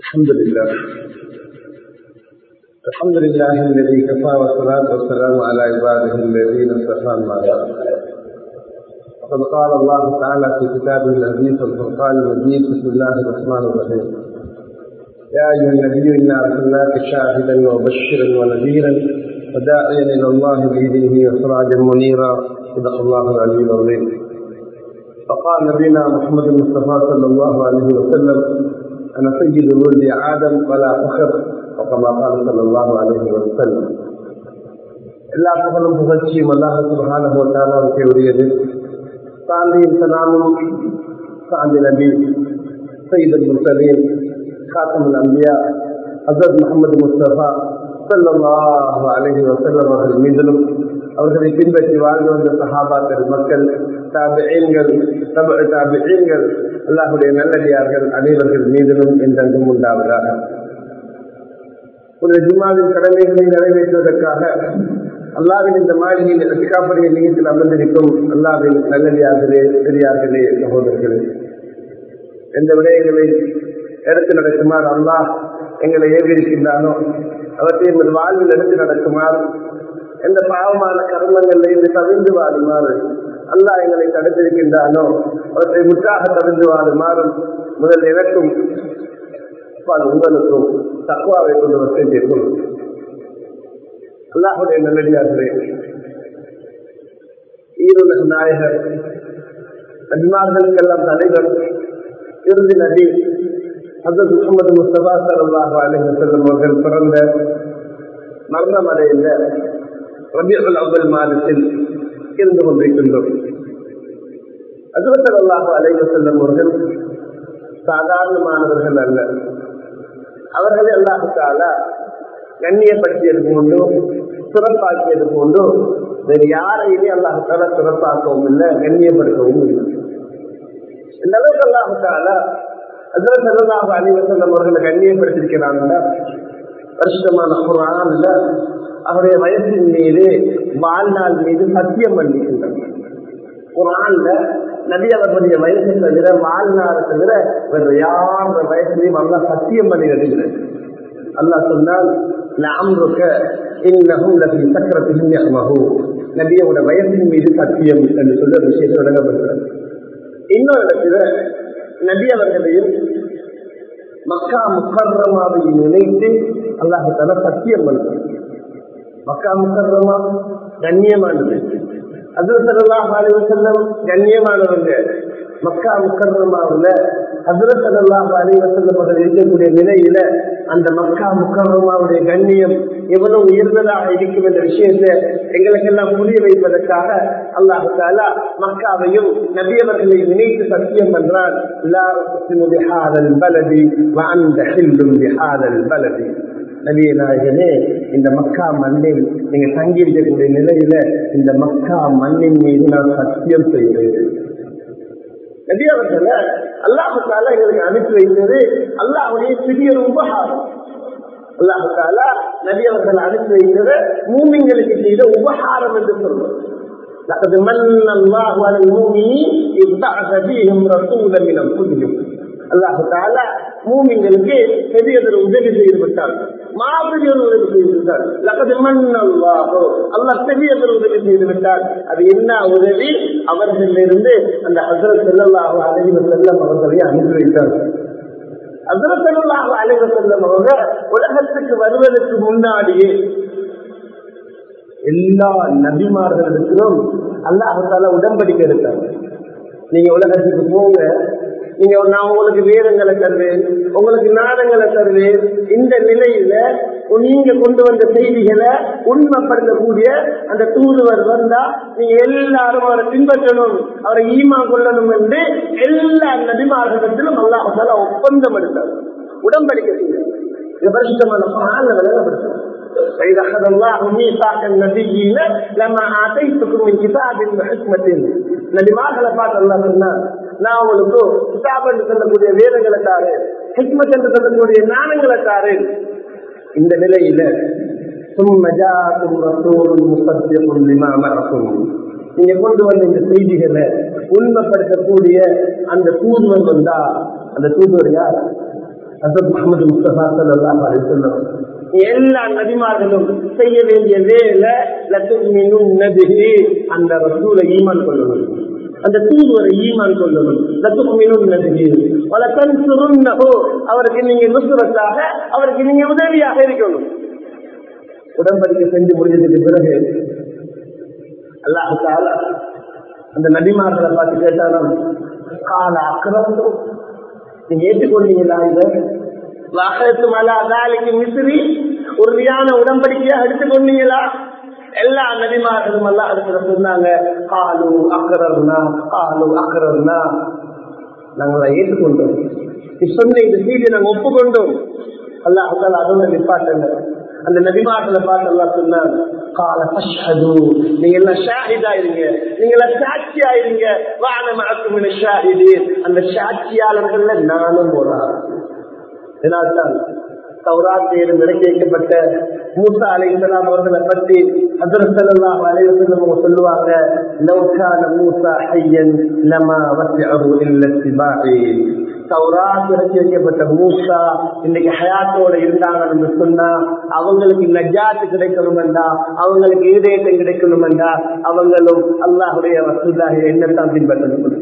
الحمد لله الحمد لله الذي كفى والصلاة والسلام على عباده الذين اصطفى ما وقد قال الله تعالى في كتابه العزيز والفرقان المجيد بسم الله الرحمن الرحيم يا أيها النبي إنا أرسلناك شاهدا ومبشرا ونذيرا وداعيا إلى الله بإذنه وسراجا منيرا صدق الله العلي العظيم فقال نبينا محمد المصطفى صلى الله عليه وسلم أنا سيد ولد آدم ولا فخر وكما قال صلى الله عليه وسلم எல்லா புகழும் புகழ்ச்சியும் அல்லாஹ் சுபஹானஹு வ தஆலாவுக்கு உரியது சாந்தியின் சலாமும் சாந்தி நபி சையீத் முர்சலீன் காத்தமுல் அம்பியா ஹசரத் முகமது முஸ்தபா சல்லாஹு அலஹி வசல்லம் அவர்கள் மீதிலும் அவர்களை பின்பற்றி வாழ்ந்து வந்த சஹாபாக்கள் மக்கள் தாபியன்கள் தப தாபியன்கள் அல்லாஹுடைய நல்லடியார்கள் அனைவர்கள் மீதிலும் என்றென்றும் உண்டாவதாக ஒரு ஜுமாவின் கடமைகளை நிறைவேற்றுவதற்காக அல்லாவின் இந்த மாளிகையில் ரசிகாப்படைய நிகழ்ச்சியில் அமர்ந்திருக்கும் அல்லாவின் நல்லடியார்களே பெரியார்களே சகோதரர்களே எந்த விடயங்களை எடுத்து நடக்குமாறு அல்லாஹ் எங்களை ஏவிருக்கின்றானோ அவற்றை எமது வாழ்வில் எடுத்து நடக்குமாறு எந்த பாவமான கர்மங்களில் இருந்து தவிர்ந்து வாழுமாறு அல்லாஹ் எங்களை தடுத்திருக்கின்றானோ அவற்றை முற்றாக தவிர்ந்து வாழுமாறு முதல் எனக்கும் உங்களுக்கும் தக்குவாவை கொண்டு வசதிக்கும் அல்லாஹுடைய நல்லடியார்களே ஈருலக நாயகர் அஜ்மார்களுக்கெல்லாம் தலைவர் இறுதி நபி ஹசரத் முகமது முஸ்தபா சல்லாஹு அலஹி செல்லம் அவர்கள் பிறந்த மரணமடைந்த ரபியுல் அவ்வல் மாதத்தில் இருந்து கொண்டிருக்கின்றோம் ஹசரத் அல்லாஹு அலைஹி செல்லம் அவர்கள் சாதாரணமானவர்கள் அல்ல அவர்களை அல்லாஹால கண்ணியப்படுத்தியது கொண்டும் சிறப்பாக்கியது கொண்டும் வேறு யாரையுமே அல்லாஹால சிறப்பாக்கவும் இல்லை கண்ணியப்படுத்தவும் இல்லை இந்த அளவுக்கு அல்லாஹால அதில் செல்லதாக அணிவசல்லம் அவர்களை கண்ணியப்படுத்திருக்கிறாங்க வருஷமான குரான்ல அவருடைய வயசின் மீது வாழ்நாள் மீது சத்தியம் பண்ணிக்கின்றனர் குரான்ல நபி அவர்களுடைய வயசை தவிர வாழ்நாளை தவிர வேறு யார் வயசுலையும் அல்லா சத்தியம் பண்ணிடுகிறது அல்லாஹ் சொன்னால் நபியோட வயசின் மீது சத்தியம் என்று சொல்ல விஷயத்தை விளங்கப்படுகிறது இன்னொரு இடத்துல நபி அவர்களையும் மக்கா முக்கர்ரமாவை நினைத்து அல்லாஹால சத்தியம் பண்ணுறது மக்கா முக்கர்ரமா கண்ணியமானது ஹசரத் அலி வசல்லம் கண்ணியமானவங்க மக்கா முக்கர்ரமாவில் ஹசரத் அல்லாஹ் அலி வசல்லம் அவர்கள் இருக்கக்கூடிய நிலையில அந்த மக்கா முக்கர்ரமாவுடைய கண்ணியம் எவ்வளவு உயர்ந்ததாக இருக்கும் என்ற விஷயத்தை எங்களுக்கெல்லாம் புரிய வைப்பதற்காக அல்லாஹு தாலா மக்காவையும் நபியவர்களை நினைத்து சத்தியம் பண்றான் பலதி பலதி நபிய நாயகனே இந்த மக்கா மண்ணில் நீங்க தங்கி இருக்கக்கூடிய நிலையில இந்த மக்கா மண்ணின் மீது நான் சத்தியம் செய்கிறேன் நபி அவர்களை அல்லாஹால எங்களுக்கு அனுப்பி வைத்தது அல்லாஹுடைய சிறிய ஒரு உபகாரம் அல்லாஹால நபி அவர்கள் அனுப்பி வைத்தது மூமிங்களுக்கு செய்த உபகாரம் என்று சொல்றோம் لقد من الله على المؤمنين إذ بعث فيهم رسولا من أنفسهم அல்லாஹு தாலா மூமிங்களுக்கு பெரியதொரு உதவி செய்து விட்டார் மாபெரிய உதவி செய்து விட்டார் லகது மண்ணல்லாஹோ அல்லாஹ் பெரியதொரு உதவி செய்து விட்டார் அது என்ன உதவி அவர்களிலிருந்து அந்த ஹசரத் செல்லல்லாஹோ அழகி செல்லம் அவர்களை அனுப்பி வைத்தார் ஹசரத் செல்லல்லாஹோ அழகி செல்லம் அவங்க உலகத்துக்கு வருவதற்கு முன்னாடியே எல்லா நபிமார்களுக்கும் அல்லாஹால உடன்படிக்கை எடுத்தாங்க நீங்க உலகத்துக்கு போங்க நீங்க நான் உங்களுக்கு வேதங்களை தருவேன் உங்களுக்கு நாடங்களை தருவேன் இந்த நிலையில நீங்க கொண்டு வந்த செய்திகளை உண்மைப்படுத்தக்கூடிய அந்த தூதுவர் வந்தா நீங்க எல்லாரும் அவரை பின்பற்றணும் அவரை ஈமா கொள்ளணும் என்று எல்லா நபிமார்களிடத்திலும் அல்லாஹால ஒப்பந்தம் எடுத்தார் உடன்படிக்கை செய்ய பரிசுத்தமான பால விளங்கப்படுத்தார் فإذا أخذ الله ميثاق النبيين لما آتيتكم من كتاب وحكمة நபி மார்களை பார்த்து அல்லா சொன்னார் நான் உங்களுக்கு கிதாப் என்று சொல்லக்கூடிய வேதங்களை தாரேன் ஹிக்மத் என்று சொல்லக்கூடிய ஞானங்களை தாரேன் இந்த நிலையில ثم جاءكم رسول مصدق لما معكم நீங்க கொண்டு வந்த இந்த செய்திகளை உண்மைப்படுத்தக்கூடிய அந்த தூதுவன் வந்தா அந்த தூதுவர் யார் அசத் முகமது முஸ்தபா சல்லாஹ் அலிசல்லம் எல்லா நபிமார்களும் செய்ய வேண்டிய வேலை லத்துமினும் நபிஹி அந்த ரசூலை ஈமான் கொள்ளணும் அந்த தூதுவரை ஈமான் கொள்ளணும் லத்துமினும் நபிஹி வலக்கன் சுருன்னஹோ அவருக்கு நீங்க நுசுரத்தாக அவருக்கு நீங்க உதவியாக இருக்கணும் உடன்படிக்கை செஞ்சு முடிஞ்சதுக்கு பிறகு அல்லாஹு தாலா அந்த நபிமார்களை பார்த்து கேட்டாலும் கால அக்கிரமம் நீங்க ஏற்றுக்கொண்டீங்களா இதை வாகனத்து மலா தாலிக்கு மிசிறி உறுதியான உடன்படிக்கையாக எடுத்துக்கொண்டீங்களா எல்லா நபிமார்களும் எல்லாம் அடுத்த சொன்னாங்க காலு அக்கரர்னா காலு அக்கரர்னா நாங்களை ஏற்றுக்கொண்டோம் சொன்ன இந்த செய்தியை நாங்கள் ஒப்புக்கொண்டோம் அல்லாஹ் அதோட நிப்பாட்டங்க அந்த நபிமார்களை பார்த்து எல்லாம் சொன்னாங்க கால பஷது நீங்க எல்லாம் ஷாஹிதா இருங்க நீங்க எல்லாம் சாட்சி ஆயிருங்க வான மறக்கும் ஷாஹிது அந்த சாட்சியாளர்கள்ல நானும் போறான் இதனால்தான் சௌராத்திரியில் விலக்கி வைக்கப்பட்ட மூசா அலை இஸ்லாம் அவர்களை பற்றி அதிரசல்லா அலைவசம் சொல்லுவாங்க லவ்கான மூசா ஐயன் லமா வசிஅஹு இல்ல சிபாஹி சௌராத் இறக்கி வைக்கப்பட்ட மூசா இன்னைக்கு ஹயாத்தோட இருந்தாங்கன்னு சொன்னா அவங்களுக்கு நஜாத்து கிடைக்கணுமெண்டா அவங்களுக்கு ஈடேற்றம் கிடைக்கணுமெண்டா அவங்களும் அல்லாஹுடைய வசூலாக என்னத்தான் பின்பற்றணும்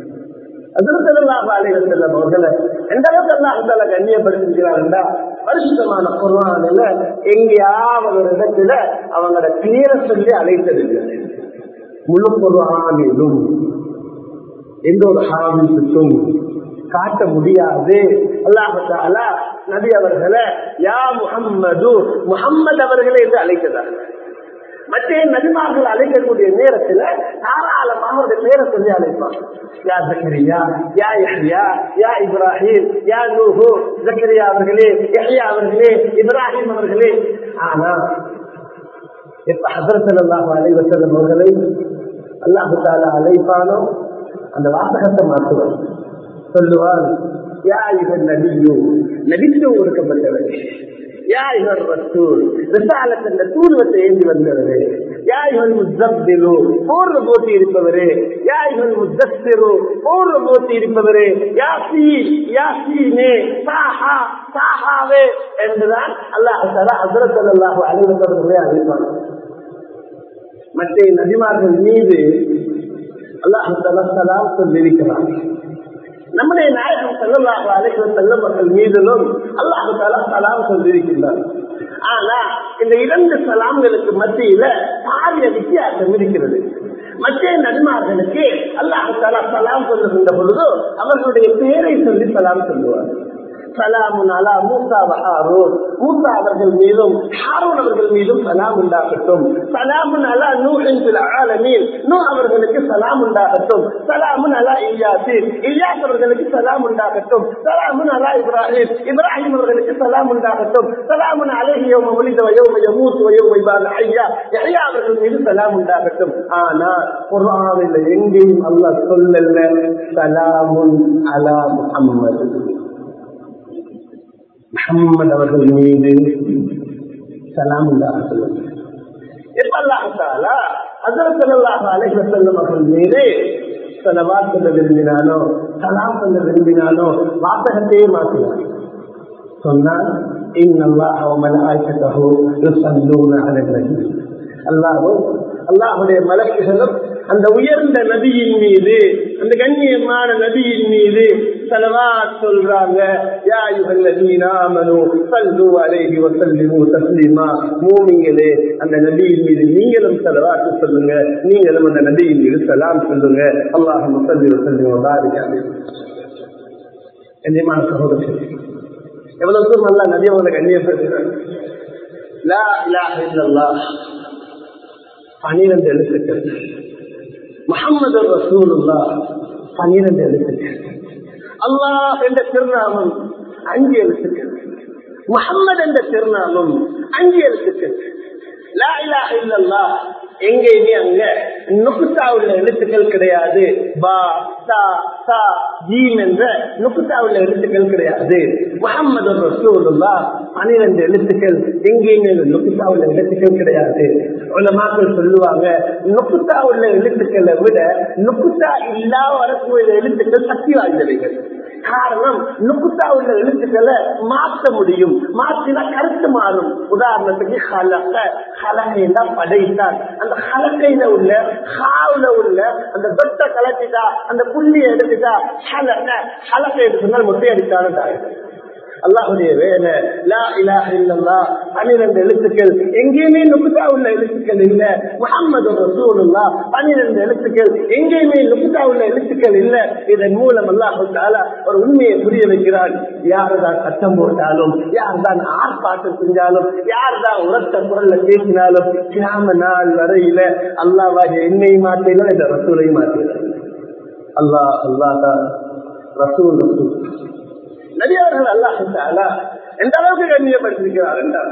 அவர்களை எந்த அளவுக்கு அல்லாஹால கண்ணியப்படுத்திருக்கிறார்களா பரிசுத்தமான குர்வானில எங்கேயாவது ஒரு இடத்துல அவங்களோட பேரை சொல்லி அழைத்ததில்லை முழு குர்வானிலும் எந்த ஒரு ஹாமிசுக்கும் காட்ட முடியாது அல்லாஹால நபி அவர்களை யா முகம்மது முகம்மது அவர்களே என்று அழைக்கிறார்கள் மற்ற நபிமார்கள் அழைக்கக்கூடிய நேரத்துல தாராளமாக அவருடைய பேரை சொல்லி அழைப்பாங்க யா ஜக்கரியா யா யஹ்யா யா இப்ராஹிம் யா நூஹு ஜக்கரியா அவர்களே யஹ்யா அவர்களே இப்ராஹிம் அவர்களே ஆனா எப்ப ஹசரத் அல்லாஹ் அலைவசல்லம் அவர்களை அல்லாஹு தாலா அழைப்பானோ அந்த வாசகத்தை மாற்றுவார் சொல்லுவார் யா இவன் நபியோ நபித்து கொடுக்கப்பட்டவர் யா இவர் ரசூல் ரிசாலத் என்ற தூர்வத்தை ஏந்தி வந்தவரே யா இவன் முத்தப்திலு போர்வ போட்டி இருப்பவரே யா இவன் முத்தஸ்திரு போர்வ போட்டி இருப்பவரே யாசி யாசினே சாஹா சாஹாவே என்றுதான் அல்லாஹ் தலா ஹசரத் அல்லாஹ் அலைவசவர்களே அழைப்பாங்க மற்ற நபிமார்கள் மீது அல்லாஹ் தலா சலாம் சொல்லியிருக்கிறார் நம்முடைய நாயகம் செல்லல்லாக அழைக்கிற செல்ல மக்கள் மீதிலும் அல்லாஹு தாலா சலாம் சொல்லியிருக்கின்றார் ஆனா இந்த இரண்டு சலாம்களுக்கு மத்தியில பாரிய வித்தியாசம் இருக்கிறது மற்ற நன்மார்களுக்கு அல்லாஹு தாலா சலாம் சொல்லுகின்ற பொழுது அவர்களுடைய பெயரை சொல்லி சலாம் சொல்லுவார் சலாமுன் அலா மூசா வஹாரூன் மூசா அவர்கள் மீதும் ஹாரூன் அவர்கள் மீதும் சலாம் உண்டாகட்டும் சலாமுன் அலா நூஹின் பில் ஆலமீன் நூ அவர்களுக்கு சலாம் உண்டாகட்டும் சலாமுன் அலா இல்யாசின் இல்யாஸ் அவர்களுக்கு சலாம் உண்டாகட்டும் சலாமுன் அலா இப்ராஹிம் இப்ராஹிம் அவர்களுக்கு சலாம் உண்டாகட்டும் சலாமுன் அலைஹி யௌம வலித வ யௌம யமூத் வ யௌம இபாத ஐயா யஹ்யா அவர்கள் மீது சலாம் உண்டாகட்டும் ஆனா குர்ஆனில் எங்கேயும் அல்லாஹ் சொல்லல சலாமுன் அலா முஹம்மது முகம்மது அவர்கள் மீது சலாம் உண்டாக சொல்லுங்க எப்ப அல்லாஹாலா அசரத்தல்லாஹ் அலைஹி வஸல்லம் அவர்கள் மீது சலவாத் சொல்ல விரும்பினானோ சலாம் சொல்ல விரும்பினானோ வாசகத்தையே மாற்றினார் சொன்னால் إن الله وملائكته يصلون على النبي அல்லாஹும் அல்லாஹுடைய மலக்குகளும் அந்த உயர்ந்த நபியின் மீது அந்த கண்ணியமான நபியின் மீது செலவா சொல்றாங்க யா யுகல் நபீனாமனு சல்லு அலைஹி வசல்லிமு தஸ்லீமா மூமிங்களே அந்த நபியின் மீது நீங்களும் செலவாட்டு சொல்லுங்க நீங்களும் அந்த நபியின் மீது சலாம் சொல்லுங்க அல்லாஹ் முசல்லி வசல்லிமு பாரிக்காது கண்ணியமான சகோதரர் எவ்வளவு தூரம் நல்லா நபி அவங்களை கண்ணியப்படுத்துறாங்க லா இலாஹ இல்லல்லாஹ் பனிரெண்டு எழுத்துக்கள் முகமது ரசூலுல்லா பனிரெண்டு எழுத்துக்கள் அல்லாஹ் என்ற திருநாமம் அஞ்சு எழுத்துக்கள் முகம்மது என்ற திருநாமம் அஞ்சு எழுத்துக்கள் லா இலாஹ இல்லல்லாஹ் எங்கேயுமே அங்க நுகுத்தா உள்ள எழுத்துக்கள் கிடையாது பா தா சா ஜீம் என்ற நுகுத்தா உள்ள எழுத்துக்கள் கிடையாது முகமது ரசூலுல்லா பனிரெண்டு எழுத்துக்கள் எங்கேயுமே நுகுத்தா உள்ள எழுத்துக்கள் கிடையாது உலமாக்கள் சொல்லுவாங்க நுகுத்தா உள்ள எழுத்துக்களை விட நுகுத்தா இல்லா வரக்கூடிய எழுத்துக்கள் சக்தி வாய்ந்தவைகள் காரணம் நுக்குத்தா உள்ள எழுத்துக்களை மாற்ற முடியும் மாற்றினா கருத்து மாறும் உதாரணத்துக்கு ஹலக்க ஹலக்கைனா படைத்தான் அந்த ஹலக்கையில உள்ள ஹாவுல உள்ள அந்த தொட்ட கலட்டிட்டா அந்த புள்ளியை எடுத்துட்டா ஹலக்க ஹலக்கை எடுத்துனால் முட்டை அடித்தாலும் அல்லாஹுடைய வேலை லா இலாஹ இல்லல்லா பன்னிரண்டு எழுத்துக்கள் எங்கேயுமே நுக்குதா உள்ள எழுத்துக்கள் இல்ல முகமது ரசூலுல்லா பன்னிரண்டு எழுத்துக்கள் எங்கேயுமே நுக்குதா உள்ள எழுத்துக்கள் இல்ல இதன் மூலம் அல்லாஹு தாலா ஒரு உண்மையை புரிய வைக்கிறான் யாருதான் சத்தம் போட்டாலும் யார்தான் ஆர்ப்பாட்டம் செஞ்சாலும் யார்தான் உரத்த குரல்ல பேசினாலும் கிராம நாள் வரையில அல்லாவாக என்னை மாற்றினால் இந்த ரசூலை மாற்றினார் அல்லாஹ் அல்லாஹ் ரசூல் ரசூல் நபியவர்கள் அல்லாஹால எந்த அளவுக்கு கண்ணியப்படுத்திருக்கிறார் என்றால்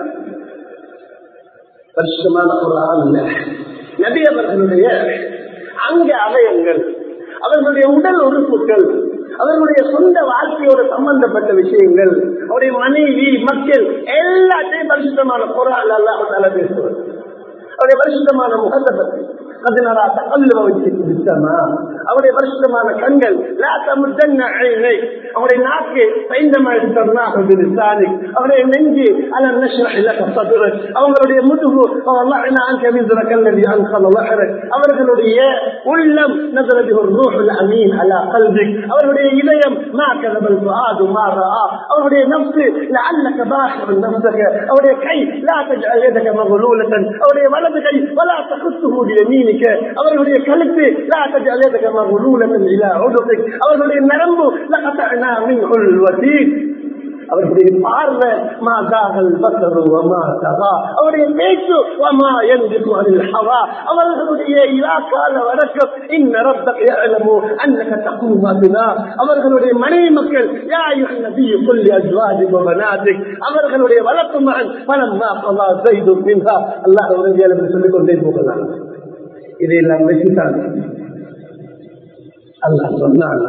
வருஷமான குரான் நபி அவர்களுடைய அங்க அவயங்கள் அவர்களுடைய உடல் உறுப்புகள் அவர்களுடைய சொந்த வாழ்க்கையோடு சம்பந்தப்பட்ட விஷயங்கள் அவருடைய மனைவி மக்கள் எல்லாத்தையும் பரிசுத்தமான குரான் அல்லாஹால பேசுவார் அவருடைய பரிசுத்தமான முகத்தை பற்றி பதினாறா தகவல் வச்சு விட்டமா அவருடைய பரிசுத்தமான கண்கள் அவருடைய நாக்கு அவருடைய நெஞ்சு அவங்களுடைய முதுகு அவர்களுடைய உள்ளம் அமீன் அலா கல்வி அவருடைய இதயம் அவருடைய நப்சு அவருடைய கை அவருடைய வலது கை வலா தகுத்து மீனிக்க அவர்களுடைய கழுத்து அவர்களுடைய நரம்பு அவர்களுடைய பார்வை மாதாகள் அவருடைய பேச்சு அவர்களுடைய இலாக்கால வழக்கம் இந்நரத்தமோ அன்னக தகுமாதினா அவர்களுடைய மனைவி மக்கள் அவர்களுடைய வளர்ப்பு மகன் பலம் அல்லாஹ் சொல்லிக் கொண்டே போகலாம் இதையெல்லாம் வச்சுதான் அல்லாஹ் சொன்னான்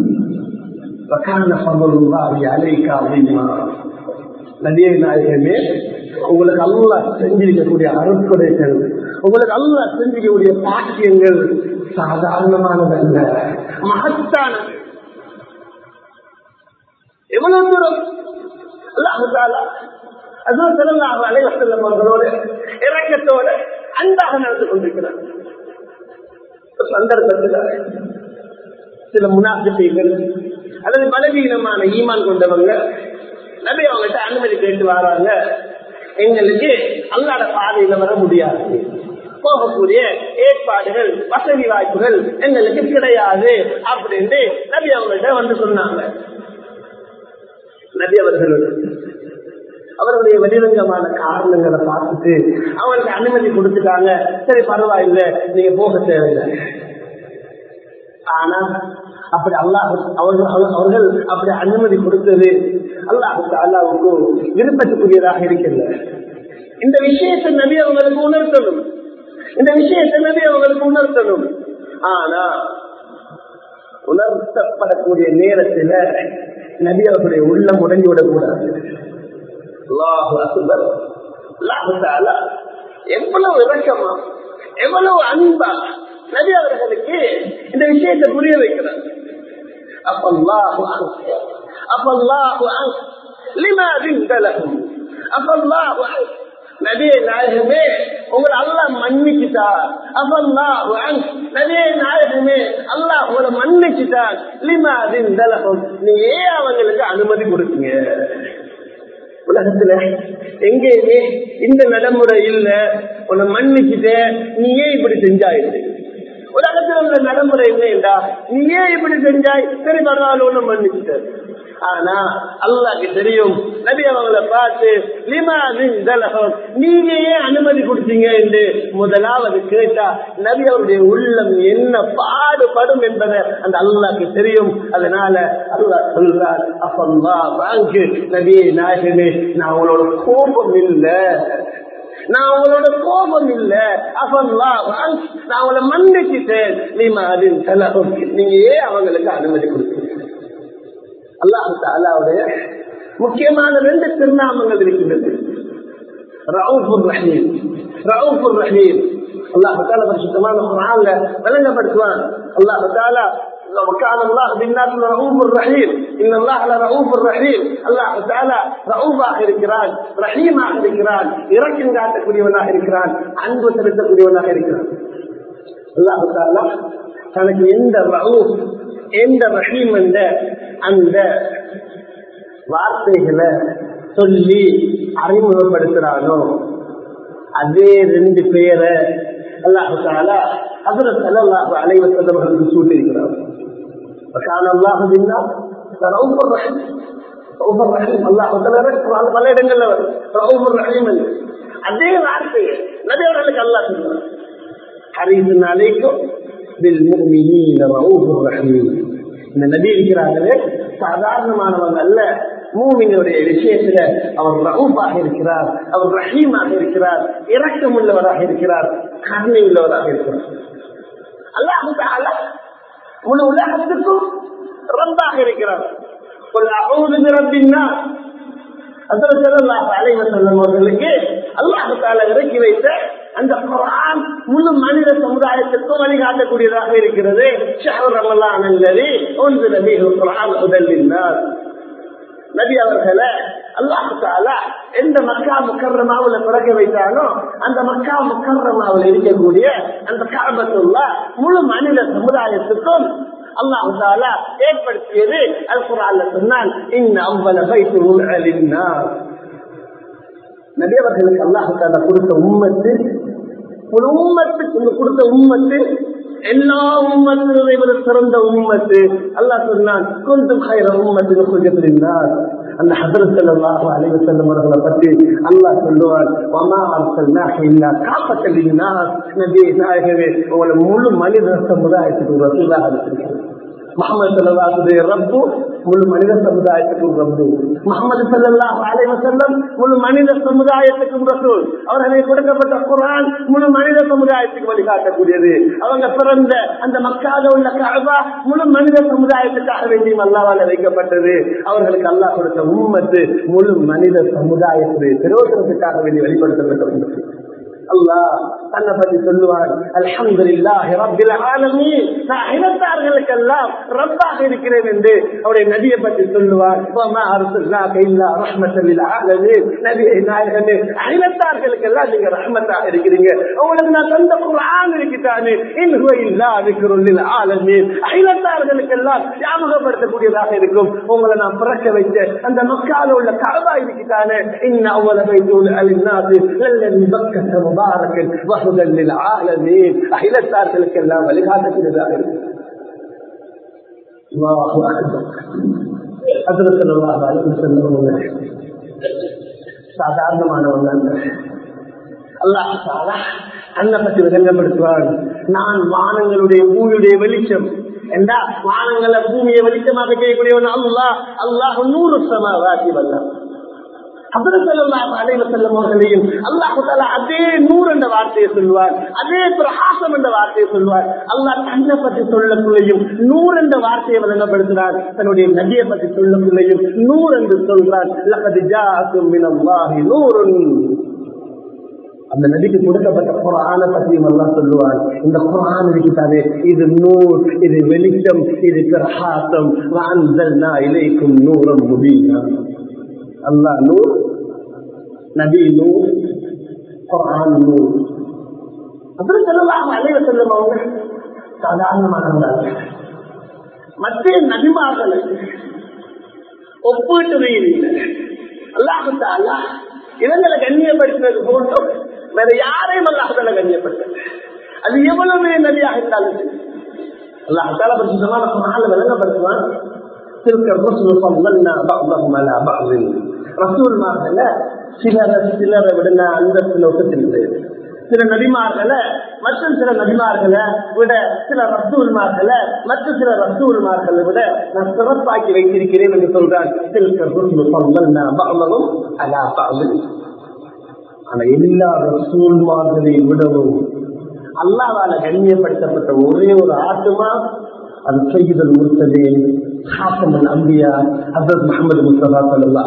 நதியை நாயகமே உங்களுக்கு அல்லா செஞ்சிருக்கக்கூடிய அருட்கொடைகள் உங்களுக்கு அல்லா செஞ்சிருக்கக்கூடிய பாக்கியங்கள் சாதாரணமானதல்ல மகத்தானது எவ்வளவு தூரம் அல்லாஹாலா அதுவும் சிறந்தாக அலைவசல்லம் அவர்களோடு இறக்கத்தோடு அன்பாக நடந்து கொண்டிருக்கிறார் சந்தர்ப்பத்தில் சில முனாபிகள் அல்லது பலவீனமான ஈமான் கொண்டவங்க நபி அவங்ககிட்ட அனுமதி கேட்டு வராங்க எங்களுக்கு அல்லாத பாதையில வர முடியாது போகக்கூடிய ஏற்பாடுகள் வசதி வாய்ப்புகள் எங்களுக்கு கிடையாது அப்படின்னு நபி அவங்கள்ட்ட வந்து சொன்னாங்க நபி அவர்கள் அவர்களுடைய வெளிரங்கமான காரணங்களை பார்த்துட்டு அவங்களுக்கு அனுமதி கொடுத்துட்டாங்க சரி பரவாயில்லை நீங்க போக தேவையில்லை ஆனா அப்படி அல்லாஹ் அவர்கள் அவர்கள் அப்படி அனுமதி கொடுத்தது அல்லாஹுக்கு அல்லாவுக்கு விருப்பத்துக்குரியதாக இருக்கின்ற இந்த விஷயத்தை நபி அவங்களுக்கு உணர்த்தணும் இந்த விஷயத்தை நபி அவங்களுக்கு உணர்த்தணும் ஆனா உணர்த்தப்படக்கூடிய நேரத்தில் நபி அவர்களுடைய உள்ளம் உடங்கி விடக்கூடாது எவ்வளவு இறக்கமா எவ்வளவு அன்பா நபி அவர்களுக்கு இந்த விஷயத்தை புரிய வைக்கிறார் அப்பல்லாஹு அப்பல்லாஹு லிமா விந்தலகும் அப்பல்லாஹு நபியை நாயகமே உங்களை அல்லா மன்னிச்சுட்டார் அப்பல்லாஹு நபியை நாயகமே அல்லாஹ் உங்களை மன்னிச்சுட்டார் லிமா விந்தலகும் நீ ஏன் அவங்களுக்கு அனுமதி கொடுத்தீங்க உலகத்துல எங்கேயுமே இந்த நடைமுறை இல்ல உன்னை மன்னிச்சுட்ட நீயே இப்படி செஞ்சாயிரு உலகத்துல உள்ள நடைமுறை இல்லைண்டா நீயே இப்படி செஞ்சாய் சரி பரவாயில்ல ஒண்ணு மன்னிச்சுட்ட ஆனா அல்லாக்கு தெரியும் நபி அவங்களை பார்த்து நீங்க ஏன் அனுமதி கொடுத்தீங்க என்று முதலாவது கேட்டா நபி அவருடைய உள்ளம் என்ன பாடுபடும் என்பதை அந்த அல்லாக்கு தெரியும் அதனால அல்லாஹ் சொல்றார் அப்பல்லா வாங்கு நபியை நாயகமே நான் அவங்களோட கோபம் இல்லை நான் அவங்களோட கோபம் இல்ல அப்பல்லா நான் அவங்கள மன்னிச்சுட்டேன் நீமா அதில் செலவும் நீங்க ஏன் அவங்களுக்கு அனுமதி கொடுத்தீங்க அல்லாஹு தாலாவுடைய முக்கியமான ரெண்டு திருநாமங்கள் இருக்கின்றது ரவுஃபுர் ரஹீம் ரவுஃபுர் ரஹீம் அல்லாஹு தாலா பரிசுத்தமான குரான்ல விளங்கப்படுத்துவான் அல்லாஹு தாலா وكان الله بالناس رؤوف رحيم ان الله لرؤوف رحيم الله تعالى ரவுஃபாக இருக்கிறான் ரஹீமாக இருக்கிறான் இறக்கம் காட்டக்கூடியவனாக இருக்கிறான் அன்பு செலுத்தக்கூடியவனாக இருக்கிறான் அல்லாஹு தாலா தனக்கு எந்த ரவுஃப் எந்த ரஹீம் என்ற அந்த வார்த்தைகளை சொல்லி அறிமுகப்படுத்துறானோ அதே ரெண்டு பேரை அல்லாஹு தாலா ஹசரத் அல்லாஹு அலைவசதவர்களுக்கு சூட்டிருக்கிறார் وكان الله بالناس رؤوف رحيم رؤوف رحيم الله تعالى பல இடங்கள்ல வரும் ரவுஃப் ரஹீம் அதே வார்த்தையை நபி அவர்களுக்கு அல்லாஹ் சொல்றார் ஹரீசன் அலைக்கும் பில் முஃமினீன ரவுஃப் ரஹீம் இந்த நபி இருக்கிறார்களே சாதாரணமானவங்க அல்ல மூமினுடைய விஷயத்துல அவர் ரவுஃபாக இருக்கிறார் அவர் ரஹீமாக இருக்கிறார் இரக்கம் உள்ளவராக இருக்கிறார் கருணை உள்ளவராக இருக்கிறார் அல்லாஹு தாலா முழு உலகத்துக்கும் ரப்பாக இருக்கிறார் அவர்களுக்கு அல்லாஹு தாலா இறக்கி வைத்த அந்த குரான் முழு மனித சமுதாயத்திற்கும் வழிகாட்டக்கூடியதாக இருக்கிறது ஷஹர் ரமலான் அல்லது ஒன்று நபி குரான் உதல்லினார் நபி அவர்களை அல்லாஹு தாலா எந்த மக்கா முக்கரமாவுல பிறக்க வைத்தானோ அந்த மக்கா முக்கரமாவில் இருக்கக்கூடிய அந்த காபத்துள்ள முழு மனித சமுதாயத்துக்கும் அல்லாஹு தாலா ஏற்படுத்தியது அல் குரான்ல சொன்னால் இந்த அவ்வள பைத்து நபி அவர்களுக்கு அல்லாஹு தாலா கொடுத்த உம்மத்து ஒரு உம்மத்துக்கு கொடுத்த உம்மத்து எல்லா உம்மத்தினரை விட சிறந்த உம்மத்து அல்லாஹ் சொன்னான் கொஞ்சம் ஹைர உம்மத்தின் கொஞ்சத்திருந்தார் அந்த ஹசரத் ஸல்லல்லாஹு அலைஹி வஸல்லம் அவர்களை பற்றி அல்லாஹ் சொல்லுவார் வமா அர்சல்னாக இல்லா காப்பத்தல் நாஸ் நபி நாயகவே உங்களை முழு மனித சமுதாயத்துக்கு ஒரு ரசூலாக அனுப்பியிருக்கிறேன் முகமது சல்லாஹுடைய ரப்பு முழு மனித சமுதாயத்துக்கும் ரப்பு முகமது சல்லாஹ் அலைவ செல்லம் முழு மனித சமுதாயத்துக்கும் ரசூல் அவர்களுக்கு கொடுக்கப்பட்ட குரான் முழு மனித சமுதாயத்துக்கு வழிகாட்டக்கூடியது அவங்க பிறந்த அந்த மக்காக உள்ள கழபா முழு மனித சமுதாயத்துக்காக வேண்டியும் அல்லாவால வைக்கப்பட்டது அவர்களுக்கு அல்லாஹ் கொடுத்த உம்மத்து முழு மனித சமுதாயத்துடைய பிரயோஜனத்துக்காக வேண்டி வெளிப்படுத்தப்பட்ட அல்லாஹ் தன்னை பற்றி சொல்லுவான் அல்ஹம்துலில்லாஹி ரப்பில் ஆலமீன் நான் இனத்தார்களுக்கெல்லாம் ரப்பாக இருக்கிறேன் என்று அவருடைய நபியை பற்றி சொல்லுவான் வமா அர்சல்னாக இல்லா ரஹ்மத்தல் லில் ஆலமீன் நபியே நாயகமே இனத்தார்களுக்கெல்லாம் நீங்க ரஹ்மத்தாக இருக்கிறீங்க உங்களுக்கு நான் தந்த குர்ஆன் இருக்குதானே இன் ஹுவ இல்லா ذிக்ருல் லில் ஆலமீன் இனத்தார்களுக்கெல்லாம் ஞாபகப்படுத்தக்கூடியதாக இருக்கும் உங்களை நான் பிறக்க வைத்த அந்த மக்கால உள்ள கஅபா இருக்குதானே இன் அவ்வள பைத்துல் அலின்னாஸ் லல்லதி பக்கத்த முபாரக்கன் வஹுதன் லில் ஆலமீன் அகிலத்தார்களுக்கெல்லாம் வழிகாட்டக்கூடியதாக இருக்கும் அல்லாஹு அக்பர் ஹஜ்ரத் ஸல்லல்லாஹு அலைஹி வஸல்லம் சாதாரணமானவங்க அல்லாஹ் தாலா அன்ன பற்றி விளங்கப்படுத்துவான் நான் வானங்களுடைய பூமியுடைய வெளிச்சம் என்றா வானங்களை பூமியை வெளிச்சமாக செய்யக்கூடியவன் அல்லாஹ் அல்லாஹ் நூறு சமாவாசி வல்லம் அவர்களையும் அல்லாஹு அதே நூறு என்ற வார்த்தையை சொல்லுவார் அதே பிரகாசம் என்ற வார்த்தையை சொல்லுவார் அல்லாஹ் தன்னை பற்றி சொல்லக்குள்ளையும் நூறு என்ற வார்த்தையை வழங்கப்படுத்தினார் தன்னுடைய நதியை பற்றி சொல்லக்குள்ளையும் நூறு என்று சொல்றார் அந்த நதிக்கு கொடுக்கப்பட்ட குரான பற்றியும் எல்லாம் சொல்லுவார் இந்த குரான் இருக்குதானே இது நூல் இது வெளிச்சம் இது பிரகாசம் வாழ்ந்தல்னா இலைக்கும் நூறம் முடியும் அல்லாஹ் நூர் நபி நூர் குரான் நூர் அப்புறம் சொல்லலாம் அலைவ செல்லும் அவங்க சாதாரணமானவங்க மற்ற நபிமார்கள் ஒப்பீட்டு ரீதியில் அல்லாஹு அல்லா இவங்களை கண்ணியப்படுத்தினது போன்றும் வேற யாரையும் அல்லாஹால கண்ணியப்படுத்த அது எவ்வளவு நபியாக இருந்தாலும் சரி அல்லாஹால பரிசுத்தமான விளங்கப்படுத்துவான் تلك الرسل فضلنا بعضهم على بعض ரசூல் மார்கள சிலரை சிலரை விட அந்தஸ்து நோக்கத்தில் சில நபிமார்களை மற்ற சில நபிமார்களை விட சில ரசூல்மார்களை மற்ற சில ரசூல்மார்களை விட நான் சிறப்பாக்கி வைத்திருக்கிறேன் என்று சொல்றான் ஆனா எல்லா ரசூல்மார்களை விடவும் அல்லாவால கண்ணியப்படுத்தப்பட்ட ஒரே ஒரு ஆத்துமா அது செய்யுதல் முர்த்ததே ஹாசமன் அம்பியா ஹசரத் முகமது முஸ்தபா சல்லா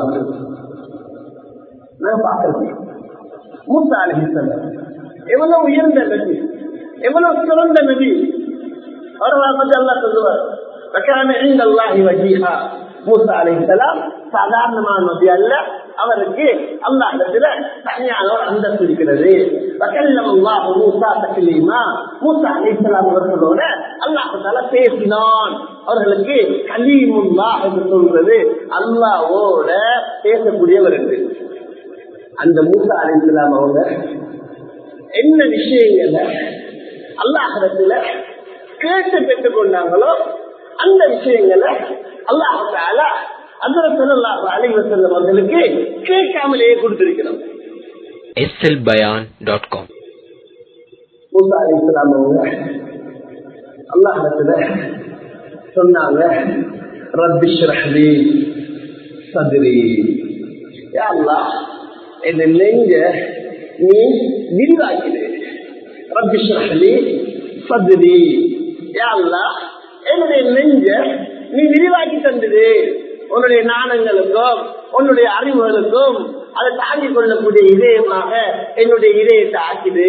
நான் பார்க்கிறேன் மூசா அலிஹிசல்லம் எவ்வளவு உயர்ந்த நபி எவ்வளவு சிறந்த நபி அவர்களை பற்றி அல்லா சொல்லுவார் மூசா அலைஹிஸ்ஸலாம் சாதாரணமான நபி அல்ல அவருக்கு அல்லாஹிடத்துல தனியான ஒரு அந்தஸ்து இருக்கிறது மூசா தக்லீமா மூசா அலைஹிஸ்ஸலாம் அவர்களோட அல்லாஹால பேசினான் அவர்களுக்கு கலீமுல்லா என்று சொல்றது அல்லாவோட பேசக்கூடியவர் என்று அந்த மூசா அலைஹிஸ்ஸலாம் அவங்க என்ன விஷயங்கள அல்லாஹிடத்துல கேட்டு பெற்றுக் கொண்டாங்களோ அந்த விஷயங்களை அல்லாஹால அவர்களுக்கு கேட்காமலேயே கொடுத்திருக்கிறோம் slbayan.com மூசா அலி இஸ்லாம் அவங்க அல்லாஹத்துல சொன்னாங்க ரப்பிஷ் ரஹ்லி சதுரி யா அல்லாஹ் இந்த நெஞ்ச நீ விரிவாக்கிடு ரப்பிஷ் ரஹ்லி சதுரி யா அல்லாஹ் என்னுடைய நெஞ்ச நீ விரிவாக்கி தந்தது உன்னுடைய நாணங்களுக்கும் உன்னுடைய அறிவுகளுக்கும் அதை தாங்கிக் கொள்ளக்கூடிய இதயமாக என்னுடைய இதயத்தை ஆக்கிது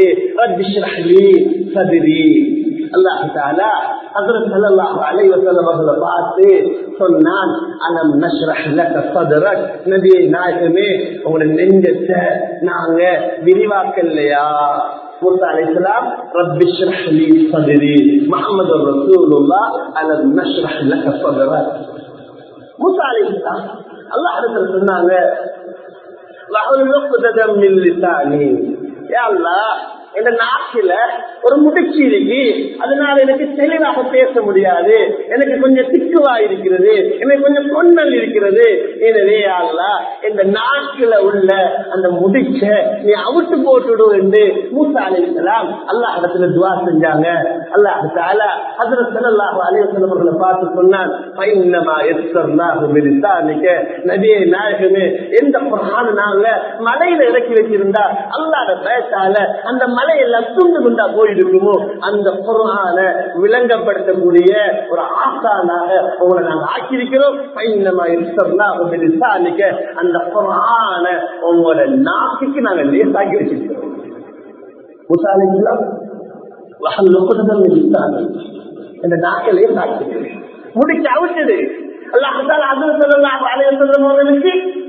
சதிரி அல்லாஹாலா ஹசரத் ஸல்லல்லாஹு அலைஹி வஸல்லம் அவர்களை பார்த்து சொன்னான் அலம் நஷ்ரஹ் லக சத்ரக் நபியே நாயகமே உங்களுடைய நெஞ்சத்தை நாங்க விரிவாக்கலையா மூசா அலைஹிஸ்ஸலாம் ரப்பி ஷ்ரஹ் லி சத்ரி முஹம்மது ரசூலுல்லாஹ் அலம் நஷ்ரஹ் லக சத்ரக் மூசா அலைஹிஸ்ஸலாம் அல்லாஹ் இடத்துல சொன்னாங்க வஹுல் உக்ததம் மின் லிசானி யா அல்லாஹ் இந்த நாட்டில ஒரு முதிர்ச்சி இருக்கு அதனால எனக்கு தெளிவாக பேச முடியாது எனக்கு கொஞ்சம் திக்குவா இருக்கிறது எனக்கு கொஞ்சம் கொன்னல் இருக்கிறது எனவே அல்லா இந்த நாட்டில உள்ள அந்த முடிச்ச நீ அவுட்டு போட்டுடும் என்று மூசா அலிசலாம் அல்லாஹ் இடத்துல துவா செஞ்சாங்க அல்லாஹ் தாலா ஹசரத் ஸல்லல்லாஹு அலைஹி வஸல்லம் அவர்களை பார்த்து சொன்னான் ஃபைன்னமா யஸ்ஸர்னாஹு பிலிசானிக நபியே நாயகமே எந்த குர்ஆன் நாங்க மலையில இறக்கி வச்சிருந்தா அல்லாஹ்ட பயத்தால அந்த மலையெல்லாம் துண்டு துண்டா போயிருக்குமோ அந்த குர்ஆன விளங்கப்படுத்தக்கூடிய ஒரு ஆசானாக உங்களை நாங்க ஆக்கியிருக்கிறோம் ஃபைன்னமா யஸ்ஸர்னாஹு பிலிசானிக அந்த குர்ஆன உங்களோட நாக்குக்கு நாங்க லேசாக்கி வச்சிருக்கிறோம் மூசா அலைஹிஸ்ஸலாம் வஹல் உக்ததம் மின் லிசானி இந்த நாக்கிலே சாப்பிட்டு முடிச்சு அவிட்டது அல்லாஹால அது சொல்லலாம் அலைய சொல்றவங்களுக்கு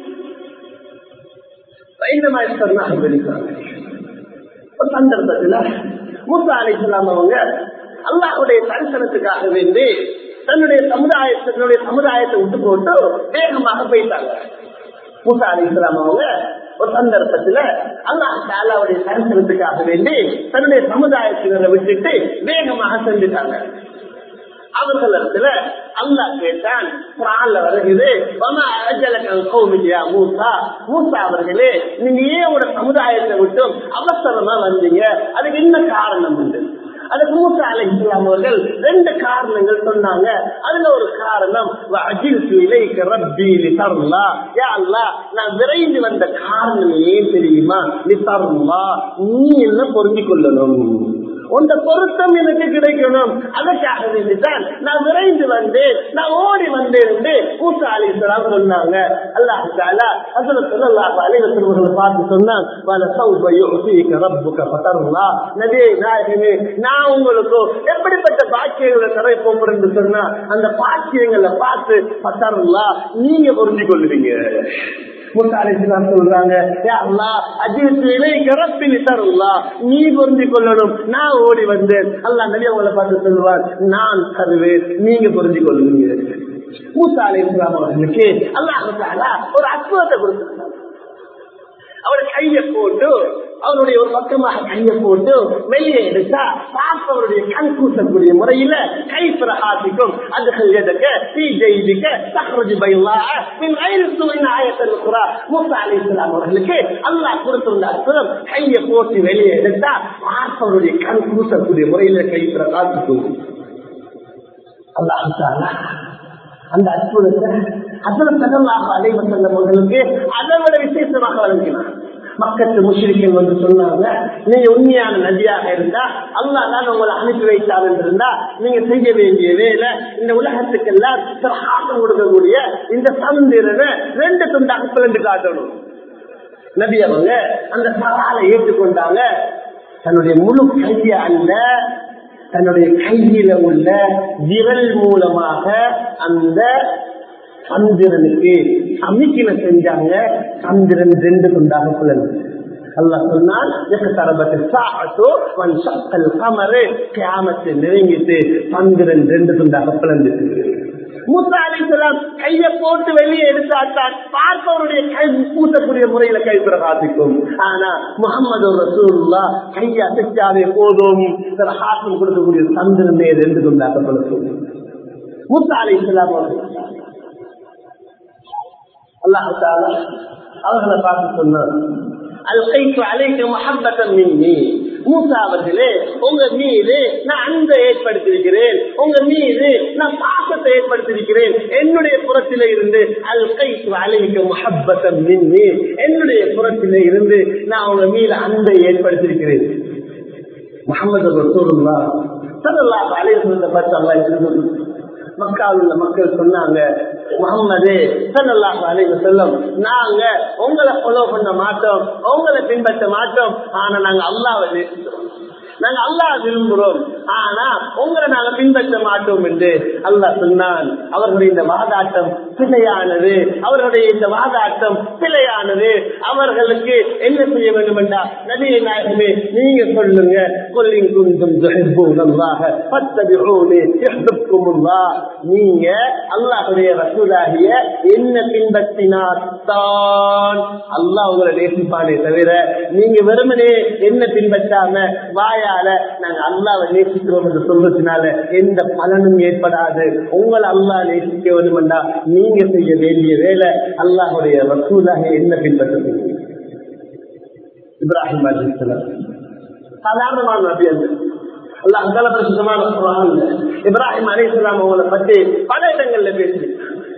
ஒரு சந்தர்ப்பத்தில் மூசா அலி அவங்க அல்லாஹுடைய தரிசனத்துக்காக வேண்டி தன்னுடைய சமுதாயத்தை தன்னுடைய சமுதாயத்தை விட்டு போட்டு வேகமாக போயிட்டாங்க மூசா அலி அவங்க ஒரு சந்தர்ப்பத்துல அல்லாஹ் தாலாவுடைய தரிசனத்துக்காக வேண்டி தன்னுடைய சமுதாயத்தினரை விட்டுட்டு வேகமாக செஞ்சுட்டாங்க அவர்களிடத்துல அல்லாஹ் கேட்டான் குரான்ல வருகிறது மூசா மூசா அவர்களே நீங்க ஏன் உங்களோட சமுதாயத்தை விட்டும் அவசரமா வந்தீங்க அதுக்கு என்ன காரணம் உண்டு அதுக்கு மூசா அலை இஸ்லாம் அவர்கள் ரெண்டு காரணங்கள் சொன்னாங்க அதுல ஒரு காரணம் நான் விரைந்து வந்த காரணம் ஏன் தெரியுமா நிசர்லா நீ என்ன பொருந்திக் கொள்ளணும் உந்த பொருத்தம் எனக்கு கிடைக்கணும் அதற்காக வேண்டிதான் நான் விரைந்து வந்தேன் நான் ஓடி வந்தேன் என்று மூசா அலி இஸ்லாம் சொன்னாங்க அல்லாஹு தாலா அதுல சொல்லலாம் அலிவசல்வர்களை பார்த்து சொன்னான் நான் உங்களுக்கு எப்படிப்பட்ட பாக்கியங்களை தர போகிறேன் என்று சொன்னா அந்த பாக்கியங்களை பார்த்து பத்தருல்லா நீங்க புரிஞ்சு கொள்ளுவீங்க சொல்றாங்க நீ பொருந்தி கொள்ளணும் நான் ஓடி வந்தேன் அல்லா நபி அவங்களை பார்த்து சொல்லுவார் நான் தருவேன் நீங்க பொருந்தி கொள்ளுங்க மூசா அலி இஸ்லாம் அவர்களுக்கு அல்லாஹால ஒரு அற்புதத்தை கொடுத்திருந்தார் அவர் கையை போட்டு அவருடைய ஒரு பக்கமாக கையை போட்டு வெளியே எடுத்தா பார்ப்பவருடைய கண் கூசக்கூடிய முறையில கை பிரகாசிக்கும் அதுகள் எதற்கு தீ ஜெயிக்க தஹ்ரஜ் பைலா மின் ஐரு சுவையின் ஆயத்தல் குரா மூசா அலி இஸ்லாம் அவர்களுக்கு அல்லாஹ் கொடுத்திருந்த அற்புதம் கையை போட்டு வெளியே எடுத்தா பார்ப்பவருடைய கண் கூசக்கூடிய முறையில கை பிரகாசிக்கும் அல்லாஹ் அந்த அற்புதத்தை அதில் தகவலாக அடைவந்த அவர்களுக்கு அதை விட விசேஷமாக வழங்கினார் மக்கத்து முஸ்லிம்கள் வந்து சொன்னாங்க நீங்க உண்மையான நதியாக இருந்தா அல்லா தான் உங்களை அனுப்பி வைத்தார் இருந்தா நீங்க செய்ய வேண்டிய வேலை இந்த உலகத்துக்கு எல்லாம் ஆட்டம் கொடுக்கக்கூடிய இந்த சந்திரனை ரெண்டு துண்டாக பிளந்து காட்டணும் நபி அவங்க அந்த சவாலை ஏற்றுக்கொண்டாங்க தன்னுடைய முழு கைய அல்ல தன்னுடைய கையில உள்ள விரல் மூலமாக அந்த சந்திரனுக்கு சமிக்கின செஞ்சாங்க சந்திரன் ரெண்டு துண்டாக குழந்தை அல்லா சொன்னால் நெருங்கிட்டு சந்திரன் ரெண்டு துண்டாக பிளந்துட்டு மூசா அலிசலாம் கைய போட்டு வெளியே எடுத்தாத்தான் பார்ப்பவருடைய கை பூசக்கூடிய முறையில கை பிரகாசிக்கும் ஆனா முகமது ரசூல்லா கையை அசைச்சாவே போதும் ஹாசம் கொடுக்கக்கூடிய சந்திரனே ரெண்டு துண்டாக பிளக்கும் மூசா அலிசலாம் அல்லாஹால அவர்களை பார்த்து சொன்னார் அல்கைக்கு அலைக்கு மஹப்பத்தம் மின்னி மூசா அவர்களே உங்க மீது நான் அன்பை ஏற்படுத்தியிருக்கிறேன் உங்க மீது நான் பாசத்தை ஏற்படுத்தியிருக்கிறேன் என்னுடைய புறத்தில இருந்து அல் கைக்கு அலைக்கு மஹப்பத்தம் மின்னி என்னுடைய புறத்தில இருந்து நான் உங்க மீது அன்பை ஏற்படுத்தியிருக்கிறேன் முகமது ரசூலுல்லா சல்லல்லாஹு அலைஹி வஸல்லம் பத்தி அல்லாஹ் எழுதுது மக்காவில் உள்ள மக்கள் சொன்னாங்க முகம்மது சல்லாஹ் அலைஹி செல்லம் நாங்க உங்களை ஃபாலோ பண்ண மாட்டோம் உங்களை பின்பற்ற மாட்டோம் ஆனா நாங்க அல்லாவை நேசிக்கிறோம் நாங்க அல்லாஹ் விரும்புகிறோம் ஆனா உங்களை நாங்க பின்பற்ற மாட்டோம் என்று அல்லாஹ் சொன்னான் அவர்களுடைய இந்த வாதாட்டம் பிழையானது அவர்களுடைய இந்த வாதாட்டம் பிழையானது அவர்களுக்கு என்ன செய்ய வேண்டும் என்றா நபியை நாயகமே நீங்க சொல்லுங்க கொல்லிங் குந்தும் துஹிப்பூனல்லாஹ ஃபத்தபிஊனி யுஹிப்புக்குமுல்லாஹ் நீங்க அல்லாஹ்வுடைய ரசூலாகிய என்ன பின்பற்றினார் தான் அல்லாஹ் உங்களை நேசிப்பானே தவிர நீங்க வெறுமனே என்ன பின்பற்றாம வாயால நாங்க அல்லாவை நேசிக்கிறோம் என்று சொல்றதுனால எந்த பலனும் ஏற்படாது உங்களை அல்லாஹ் நேசிக்க வேண்டுமெண்டா நீங்க செய்ய வேண்டிய வேலை அல்லாஹுடைய ரசூலாக என்ன பின்பற்றது இப்ராஹிம் அலிஸ்லாம் சாதாரணமான நபி அந்த அல்லாஹ் அந்தால பிரசித்தமான குரான் இப்ராஹிம் அலிஸ்லாம் அவங்களை பற்றி பல இடங்கள்ல பேசி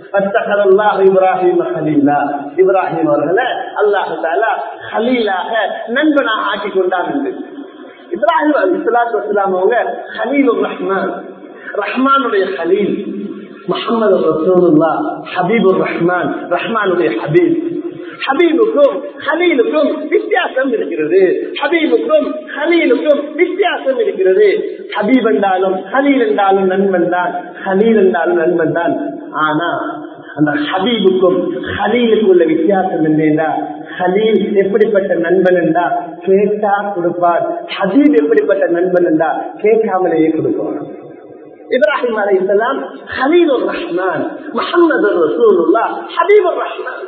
இப்ராஹிம் ஹலீலா இப்ராஹிம் அவர்களை அல்லாஹு தாலா ஹலீலாக நண்பனாக ஆக்கி கொண்டான் என்று இப்ராஹிம் அலிஸ்லாத்து வஸ்லாம் அவங்க ஹலீல் ரஹ்மான் ரஹ்மானுடைய ஹலீல் முகமது ரசூலுல்லா ஹபீபுர் ரஹ்மான் ரஹ்மானுடைய ஹபீப் ஹபீபுக்கும் ஹலீலுக்கும் வித்தியாசம் இருக்கிறது ஹபீபுக்கும் ஹலீலுக்கும் வித்தியாசம் இருக்கிறது ஹபீப் என்றாலும் ஹலீல் என்றாலும் நண்பன் தான் ஹலீல் என்றாலும் நண்பன் தான் ஆனா அந்த ஹபீபுக்கும் ஹலீலுக்கும் உள்ள வித்தியாசம் என்னன்னா ஹலீல் எப்படிப்பட்ட நண்பன் என்றா கேட்டா கொடுப்பார் ஹபீப் எப்படிப்பட்ட நண்பன் என்றா கேட்காமலேயே கொடுப்பார் இப்ராஹிம் அலை இஸ்லாம் ஹலீல் ரஹ்மான் முகமது ரசூலுல்லா ஹபீப் ரஹ்மான்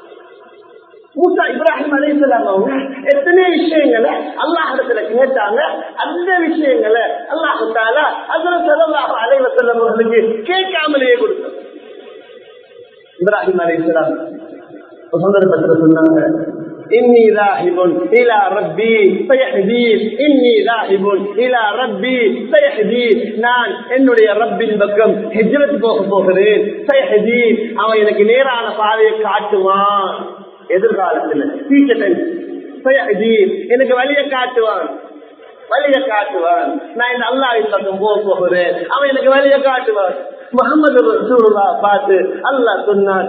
மூசா இப்ராஹிம் அலி இஸ்லாம் அவங்க எத்தனை விஷயங்களை அல்லாஹிடத்துல கேட்டாங்க அந்த விஷயங்களை அல்லாஹு தாலா அதுல செலவாக அலைவ செல்லம் அவர்களுக்கு கேட்காமலேயே கொடுத்தாங்க இப்ராஹிம் அலி இஸ்லாம் சந்தர்ப்பத்தில் சொன்னாங்க إني ذاهب إلى ربي سيهدين إني ذاهب إلى ربي سيهدين நான் என்னுடைய ரப்பின் பக்கம் ஹிஜ்ரத் போக போகிறேன் சயஹதீன் அவன் எனக்கு நேரான பாதையை காட்டுவான் எதிர்காலத்தில் எனக்கு வழியை காட்டுவான் வழிய காட்டுவான் நான் இந்த அல்லாவின் பக்கம் போக போகிறேன் அவன் எனக்கு வழிய காட்டுவான் முகமது ரசூலுல்லா பார்த்து அல்லாஹ் சொன்னான்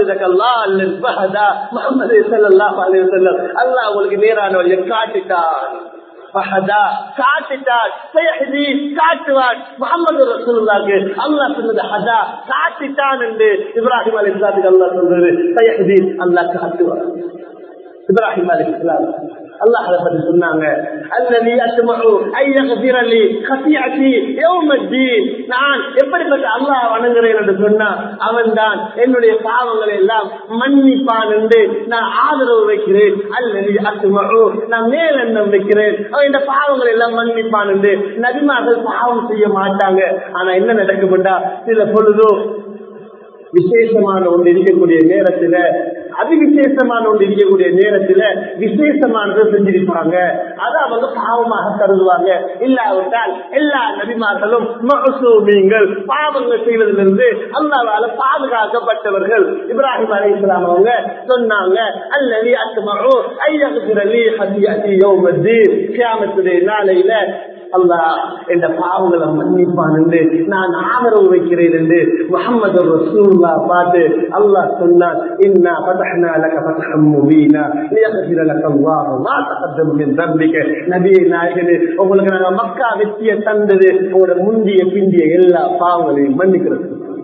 முகமது ஸல்லல்லாஹு அலைஹி வஸல்லம் அல்லாஹ் உங்களுக்கு நேரான வழியை காட்டிட்டான் காட்டுவான் முகமது ரசூலுல்லாக்கு அல்லாஹ் சொன்னது ஹதா காட்டிட்டான் என்று இப்ராஹிம் அலி இஸ்லாத்துக்கு அல்லாஹ் சொல்றது சயஹதி அல்லாஹ் காட்டுவான் இப்ராஹிம் அலி இஸ்லாம் அல்லாஹ் பத்தி சொன்னாங்க அல்லது அத்துமு ஐயகபிரலி கசியாச்சி யௌமத்தி நான் எப்படிப்பட்ட அல்லாஹ் வணங்குறேன் என்று சொன்னா அவன் தான் என்னுடைய பாவங்களை எல்லாம் மன்னிப்பான் என்று நான் ஆதரவு வைக்கிறேன் அல்லது அத்துமு நான் மேலெண்ணம் வைக்கிறேன் அவன் இந்த பாவங்களை எல்லாம் மன்னிப்பான் என்று நபிமார்கள் பாவம் செய்ய மாட்டாங்க ஆனா என்ன நடக்கும்டா சில பொழுதும் விசேஷமான ஒன்று இருக்கக்கூடிய நேரத்துல அது விசேஷமான ஒன்று இருக்கக்கூடிய நேரத்துல விசேஷமானதை செஞ்சிருப்பாங்க அதை அவங்க பாவமாக கருதுவாங்க இல்லாவிட்டால் எல்லா நபிமார்களும் மகசூமியங்கள் பாவங்கள் செய்வதிலிருந்து அல்லாவால பாதுகாக்கப்பட்டவர்கள் இப்ராஹிம் அலி இஸ்லாம் அவங்க சொன்னாங்க அல்லது அத்துமோ ஐயகுரலி ஹதி அதி யோமத்தி கியாமத்துடைய நாளையில அல்லாஹ் என்ற பாவங்களை மன்னிப்பான் என்று நான் ஆதரவு வைக்கிறேன் என்று முகமது ரசூல்லா பார்த்து அல்லாஹ் சொன்னான் இன்னா பதஹ்னா லக பதஹம் முபீனா லியக்ஃபிர லக அல்லாஹு மா தகத்தம் மின் தம்பிக நபியே நாயகனே உங்களுக்கு நாங்க மக்கா வெற்றியை தந்தது உங்களோட முந்திய பிந்திய எல்லா பாவங்களையும் மன்னிக்கிறது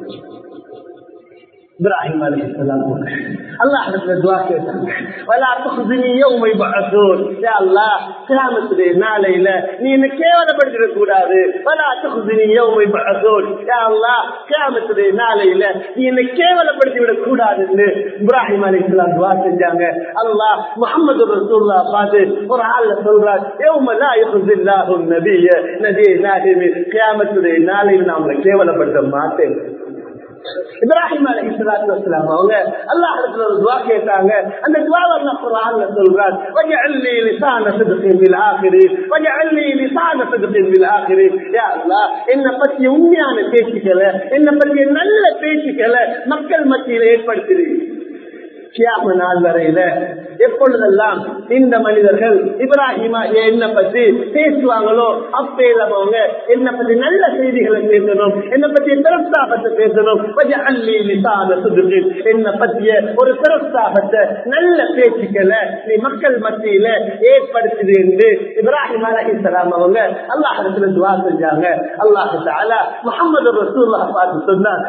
இப்ராஹிம் அலைஹிஸ்ஸலாம் அல்லாஹ் இடத்துல துஆ கேட்டாங்க வலா துஹ்ஸினி யௌம யபஅஸூன் யா அல்லாஹ் கியாமத்துடைய நாளையில நீ என்ன கேவலப்படுத்திட கூடாது வலா துஹ்ஸினி யௌம யபஅஸூன் யா அல்லாஹ் கியாமத்துடைய நாளையில நீ என்ன கேவலப்படுத்தி விட கூடாதுன்னு இப்ராஹிம் அலைஹிஸ்ஸலாம் துஆ செஞ்சாங்க அல்லாஹ் முஹம்மது ரசூலுல்லாஹ் பார்த்து ஒரு ஆள்ல சொல்றார் யௌம லா யுஹ்ஸில்லாஹு நபிய நபியே நாயகமே கியாமத்துடைய நாளையில நான் உங்களை கேவலப்படுத்த மாட்டேன் இப்ராஹிம் அலி இஸ்லாத்து வஸ்லாம் அவங்க அல்லாஹ் இடத்துல ஒரு துவா கேட்டாங்க அந்த துவாவை அல்லாஹ் குர்ஆன்ல சொல்றார் வஜஅல்னி லிசான சித்கின் பில் ஆகிரி வஜஅல்னி லிசான சித்கின் பில் ஆகிரி யா அல்லாஹ் என்ன பத்தி உண்மையான பேச்சுக்களை என்ன பத்தி நல்ல பேச்சுக்களை மக்கள் மத்தியில் ஏற்படுத்துது கியாம நாள் வரையில எப்பொழுதெல்லாம் இந்த மனிதர்கள் இப்ராஹிமா என்ன பத்தி பேசுவாங்களோ அப்பேல அவங்க என்ன பத்தி நல்ல செய்திகளை பேசணும் என்ன பற்றிய பிரஸ்தாபத்தை பேசணும் அள்ளி விசாத சுதுக்கு என்ன பற்றிய ஒரு பிரஸ்தாபத்தை நல்ல பேச்சுக்களை நீ மக்கள் மத்தியில ஏற்படுத்துது என்று இப்ராஹிம் அலஹிசலாம் அவங்க அல்லாஹ் துவா செஞ்சாங்க அல்லாஹு தாலா முகமது ரசூல்லா பார்த்து சொன்னார்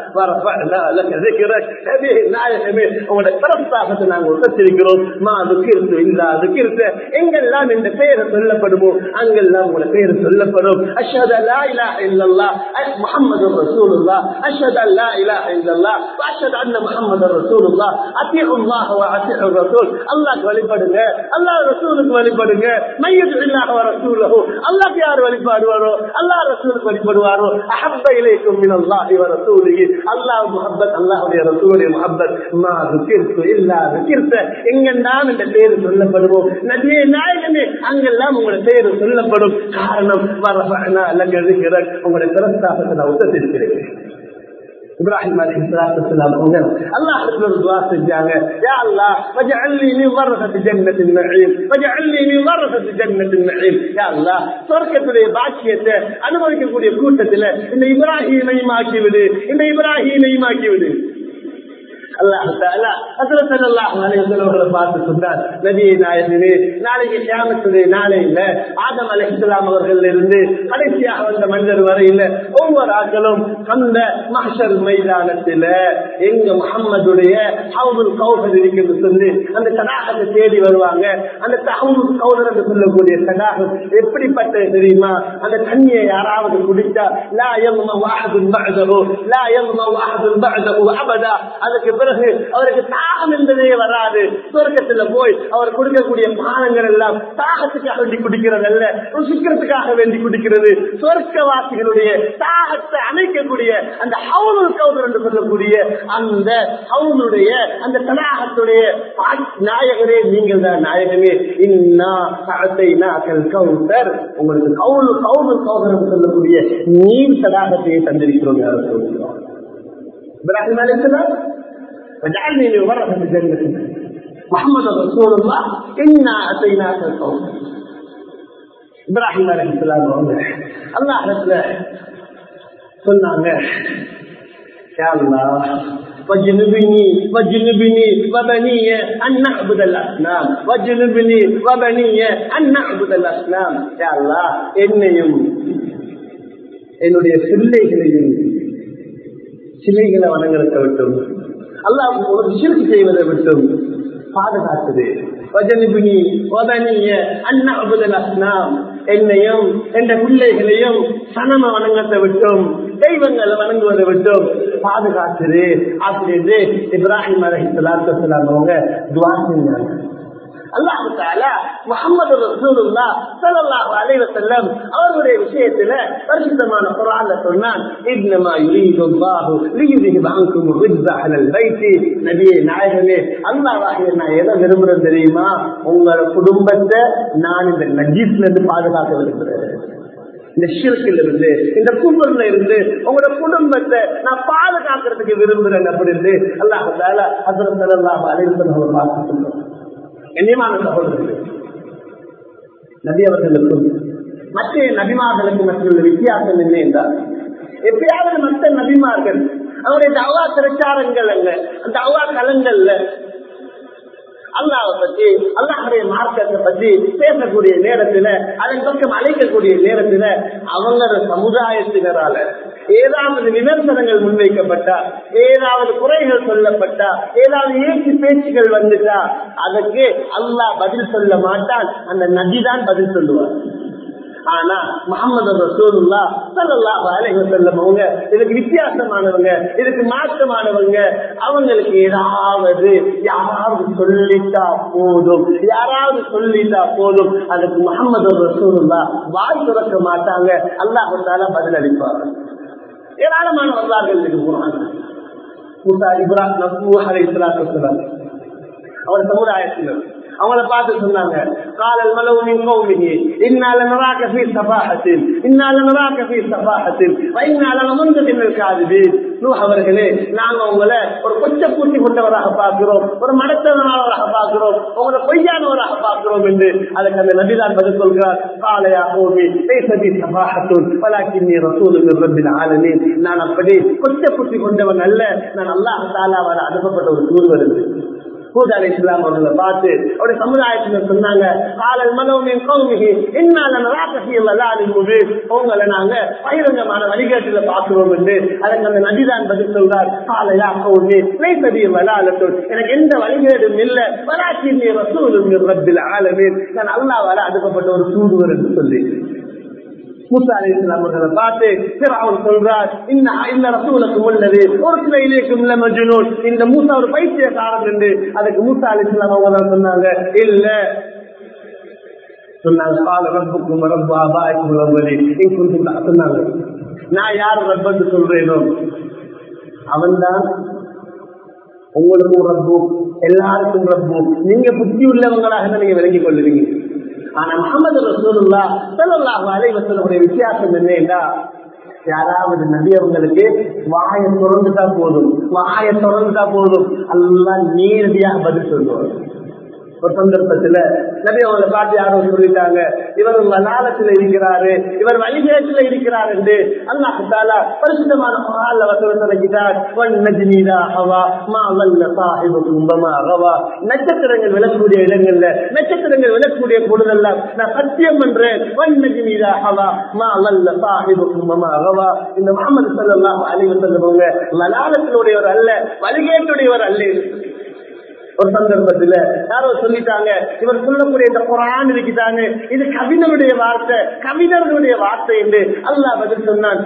நாயகமே உங்களோட பிரஸ்தாபத்தை நாங்கள் உசத்திருக்கிறோம் மா துக்கிருத்து இல்லா துக்கிருத்து எங்கெல்லாம் இந்த பெயரை சொல்லப்படுமோ அங்கெல்லாம் உங்களோட பெயர் சொல்லப்படும் அஷத் அல்லா இலா இல்லல்லா முகமது ரசூலுல்லா அஷத் அல்லா இலா இல்லல்லா அஷத் அண்ண முகமது ரசூலுல்லா அத்தியுல்லாஹ் அத்தியு ரசூல் அல்லாஹ் வழிபடுங்க அல்லாஹ் ரசூலுக்கு வழிபடுங்க மையத்து இல்லாஹ் ரசூலஹு அல்லாஹ் யார் வழிபாடுவாரோ அல்லாஹ் ரசூலுக்கு வழிபடுவாரோ அஹப்ப இலைக்கும் மின் அல்லாஹி வ ரசூலிஹி அல்லாஹ் முஹப்பத் அல்லாஹ்வுடைய ரசூலுடைய முஹப்பத் மா துக்கிர்த்து இல்லா துக்கிர்த்த எங்கெல்லாம் இந்த பேர் சொல்லப்படுவோம் நபியே நாயகமே அங்கெல்லாம் உங்களோட பேர் சொல்லப்படும் காரணம் வரபனா அல்லங்க இருக்கிற உங்களுடைய பிரஸ்தாபத்தை நான் உத்தத்திருக்கிறேன் இப்ராஹிம் அலி இஸ்லாத்துலாம் அவங்க அல்லாஹ் ஒரு துவா செஞ்சாங்க யா அல்லாஹ் வஜஅல்னி மின் வரஸத்தி ஜன்னத்தின் நஈம் வஜஅல்னி மின் வரஸத்தி ஜன்னத்தின் நஈம் யா அல்லாஹ் சொர்க்கத்துடைய பாக்கியத்தை அனுபவிக்கக்கூடிய கூட்டத்துல இந்த இப்ராஹீமையும் ஆக்கி விடு இந்த இப்ராஹீமையும் ஆக்கி விடு அல்லாஹ் தாலா ஹசரத் ஸல்லல்லாஹு அலைஹி வஸல்லம் பார்த்து சொன்னார் நபியே நாயகமே நாளைக்கு கியாமத்துடைய நாளையில ஆதம் அலைஹிஸ்ஸலாம் அவர்கள் இருந்து கடைசியாக வந்த மனிதர் வரையில ஒவ்வொரு ஆட்களும் அந்த மஹ்ஷர் மைதானத்தில எங்க முஹம்மதுடைய ஹவுதுல் கௌசர் இருக்கிறது சொல்லி அந்த தடாகத்தை தேடி வருவாங்க அந்த தஹவுல் கௌசர் என்று சொல்லக்கூடிய தடாகம் எப்படிப்பட்டது தெரியுமா அந்த தண்ணியை யாராவது குடித்தா லா யம்மா வாஹதுன் பஅதஹு லா யம்மா வாஹதுன் பஅதஹு அபதா அதுக்கு பிறகு அவருக்கு தாகம் என்பதே வராது சொர்க்கத்துல போய் அவர் கொடுக்கக்கூடிய பானங்கள் எல்லாம் தாகத்துக்காக வேண்டி குடிக்கிறதல்ல ருசிக்கிறதுக்காக வேண்டி குடிக்கிறது சொர்க்கவாசிகளுடைய தாகத்தை அமைக்கக்கூடிய அந்த ஹவுனுல் கவுதர் என்று சொல்லக்கூடிய அந்த ஹவுனுடைய அந்த தடாகத்துடைய நாயகரே நீங்கள் தான் நாயகமே இன்னா சாத்தை நாக்கல் கவுண்டர் உங்களுக்கு கவுனு கவுனு கவுதர் என்று சொல்லக்கூடிய நீர் தடாகத்தையே தந்திருக்கிறோம் யாரும் சொல்லுகிறோம் இப்ராஹிம் அலிஸ்லாம் وجعلني من ورثة جنة محمد رسول الله إنا أتيناك القوم இப்ராஹிம் அலி இஸ்லாம் அவங்க அல்லாஹ் சொன்னாங்க وجنبني وجنبني وبني أن نعبد الأصنام وجنبني وبني أن نعبد الأصنام يا الله என்னையும் என்னுடைய பிள்ளைகளையும் சிலைகளை வணங்குறதை விட்டும் அல்லாஹ் ஒரு சிறுக்கு செய்வதை விட்டும் பாதுகாத்தது வஜனிபினி வதனிய அண்ணா அபுதல் அஸ்னாம் என்னையும் என்ற பிள்ளைகளையும் சனம வணங்கத்தை விட்டும் தெய்வங்களை வணங்குவதை விட்டும் பாதுகாத்தது அப்படின்னு இப்ராஹிம் அலஹி சலாத்து அவங்க துவா செஞ்சாங்க அல்லாஹு தாலா முகமது ரசூலுல்லா ஸல்லல்லாஹு அலைஹி வஸல்லம் அவருடைய விஷயத்துல பரிசுத்தமான குர்ஆன்ல சொன்னான் இன்னமா யுரீது அல்லாஹு லியுذهب عنكم الرجس اهل البيت நபியே நாயகமே அல்லாஹ்வாகிய நான் எதை விரும்புறேன் தெரியுமா உங்களோட குடும்பத்தை நான் இந்த நஜீஸ்ல இருந்து பாதுகாக்க விரும்புறேன் இந்த ஷிர்கில் இருந்து இந்த கும்பர்ல இருந்து உங்களோட குடும்பத்தை நான் பாதுகாக்கிறதுக்கு விரும்புறேன் அப்படின்னு அல்லாஹ் தாலா ஹசரத் ஸல்லல்லாஹு அலைஹி வஸல்லம் பார்த்து சொல்றோம் கண்ணியமான சகோதரர்கள் நபி அவர்களுக்கும் மற்ற நபிமார்களுக்கு மற்றொரு வித்தியாசம் என்ன என்றால் எப்பயாவது மற்ற நபிமார்கள் அவருடைய தவா பிரச்சாரங்கள் அல்ல அந்த அவா களங்கள்ல அல்லாவை பத்தி அல்லாஹுடைய மார்க்கத்தை பத்தி பேசக்கூடிய நேரத்துல அதன் பக்கம் அழைக்கக்கூடிய நேரத்துல அவங்களோட சமுதாயத்தினரால ஏதாவது விமர்சனங்கள் முன்வைக்கப்பட்டா ஏதாவது குறைகள் சொல்லப்பட்டா ஏதாவது ஏசி பேச்சுகள் வந்துட்டா அதற்கு அல்லாஹ் பதில் சொல்ல மாட்டான் அந்த நதிதான் பதில் சொல்லுவார் ஆனா முகமது ரசூலுல்லா சல்லல்லாஹு அலைஹி வஸல்லம் அவங்க இதுக்கு வித்தியாசமானவங்க இதுக்கு மாற்றமானவங்க அவங்களுக்கு ஏதாவது யாராவது சொல்லிட்டா போதும் யாராவது சொல்லிட்டா போதும் அதுக்கு முகமது ரசூலுல்லா வாய் திறக்க மாட்டாங்க அல்லாஹு தாலா பதில் அளிப்பாங்க ஏராளமான வரலாறுகள் இருக்கு குரான் மூசா இப்ராஹிம் நூஹ் அலைஹிஸ்ஸலாத்து வஸலாம் அவர் சமுதாயத்தினர் அவங்கள பார்த்து சொன்னாங்க காலல் மலவுமின் கௌமிஹி இன்னால நராக ஃபீ சபாஹத்தின் இன்னால நராக ஃபீ சபாஹத்தின் வைன்னால நமந்ததின் காதுபீன் நூஹ் அவர்களே நாங்க உங்களை ஒரு கொச்ச பூட்டி கொண்டவராக பார்க்கிறோம் ஒரு மடத்தவராக பார்க்கிறோம் உங்களை பொய்யானவராக பார்க்கிறோம் என்று அதுக்கு அந்த நபிதான் பதில் சொல்கிறார் காலையா கோமி லேசதி சபாஹத்துன் வலாக்கின்னி ரசூலுக்கு ரப்பில் ஆலமீன் நான் அப்படி கொச்ச பூட்டி கொண்டவன் அல்ல நான் அல்லாஹ் தாலாவால் அனுப்பப்பட்ட ஒரு தூதுவர் என்று ஹூத் அலி இஸ்லாம் அவர்களை பார்த்து அவருடைய சமுதாயத்தினர் சொன்னாங்க காலல் மதவுமின் கௌமிகி என்னால உங்களை நாங்க பகிரங்கமான வழிகாட்டுல பார்க்கிறோம் என்று அதற்கு அந்த நதிதான் பதில் சொல்றார் காலையா கௌமி லைசதிய வலாலத்தோடு எனக்கு எந்த வழிகேடும் இல்ல வராட்சி ரசூலும் ரப்பில் ஆலமீன் நான் அல்லாவால அனுப்பப்பட்ட ஒரு தூதுவர் என்று சொல்லி மூசா அலி இஸ்லாம் அவர்களை பார்த்து அவர் சொல்றார் இன்ன இந்த ரசூலுக்கு உள்ளது ஒரு சில இலேக்கும் இல்ல மஜ்னூன் இந்த மூசா ஒரு பைத்தியக்காரன் என்று அதுக்கு மூசா அலி இஸ்லாம் அவங்க தான் சொன்னாங்க இல்ல சொன்னாங்க கால ரப்புக்கும் ரப்பு ஆபாய்க்கும் ரப்பதி இங்கும் சொன்னாங்க நான் யார் ரப்பன்னு சொல்றேனோ அவன்தான் உங்களுக்கும் ரப்பு எல்லாருக்கும் ரப்பு நீங்க புத்தி உள்ளவங்களாக தான் நீங்க விளங்கிக் கொள்ளுவீங்க ஆனா முகமது ரசூலுல்லா சல்லாஹு அலைவசனுடைய வித்தியாசம் என்னன்னா யாராவது நபி அவங்களுக்கு வாயை திறந்துட்டா போதும் வாயை திறந்துட்டா போதும் எல்லாம் நேரடியாக பதில் சொல்லுவாங்க ஒரு சந்தர்ப்பத்துல நபி அவங்களை பார்த்து யாரோ சொல்லிட்டாங்க இவர் வலாலத்துல இருக்கிறாரு இவர் வழிகேட்டில் இருக்கிறார் என்று அல்லாஹு தாலா பரிசுத்தமான மகால வசவசனைக்கிறார் நட்சத்திரங்கள் விளக்கக்கூடிய இடங்கள்ல நட்சத்திரங்கள் விளக்கக்கூடிய பொழுதெல்லாம் நான் சத்தியம் பண்றேன் இந்த முகமது சல்லாஹ் அலிவ செல்லவங்க வலாலத்தினுடையவர் அல்ல வழிகேட்டுடையவர் அல்ல ஒரு சந்தர்ப்பத்துல யாரோ சொல்லிட்டாங்க இவர் சொல்லக்கூடிய இந்த குரான் இருக்கிட்டாங்க இது கவிஞருடைய வார்த்தை கவிஞர்களுடைய வார்த்தை என்று அல்லாஹ் பதில் சொன்னான்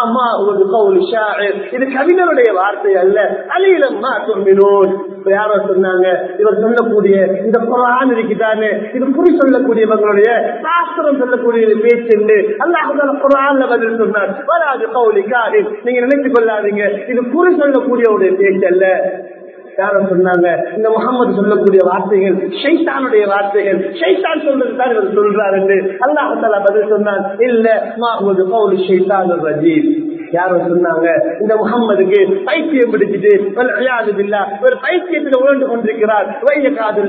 இது கவிஞருடைய வார்த்தை அல்ல அலிலம்மா சொல்லினோன் யாரோ சொன்னாங்க இவர் சொல்லக்கூடிய இந்த குரான் இருக்கிட்டானே இது குறி சொல்லக்கூடியவங்களுடைய சாஸ்திரம் சொல்லக்கூடிய பேச்சு என்று அல்லாஹ் குரான்ல பதில் சொன்னார் வராது கௌலிக்காரி நீங்க நினைத்துக் கொள்ளாதீங்க இது குறி சொல்லக்கூடிய பேச்சு அல்ல யாரும் சொன்னாங்க இந்த முகமது சொல்லக்கூடிய வார்த்தைகள் ஷைத்தானுடைய வார்த்தைகள் ஷைத்தான் சொல்றது தான் இவர் சொல்றாரு என்று அல்லாஹால பதில் சொன்னான் இல்ல மாஹமது பவுல் ஷைத்தான் ரஜீப் யாரோ சொன்னாங்க இந்த முகம்மதுக்கு பைத்தியம் பிடிச்சிட்டு ஒரு பைத்தியத்தில் உழந்து கொண்டிருக்கிறார் வைய காதல்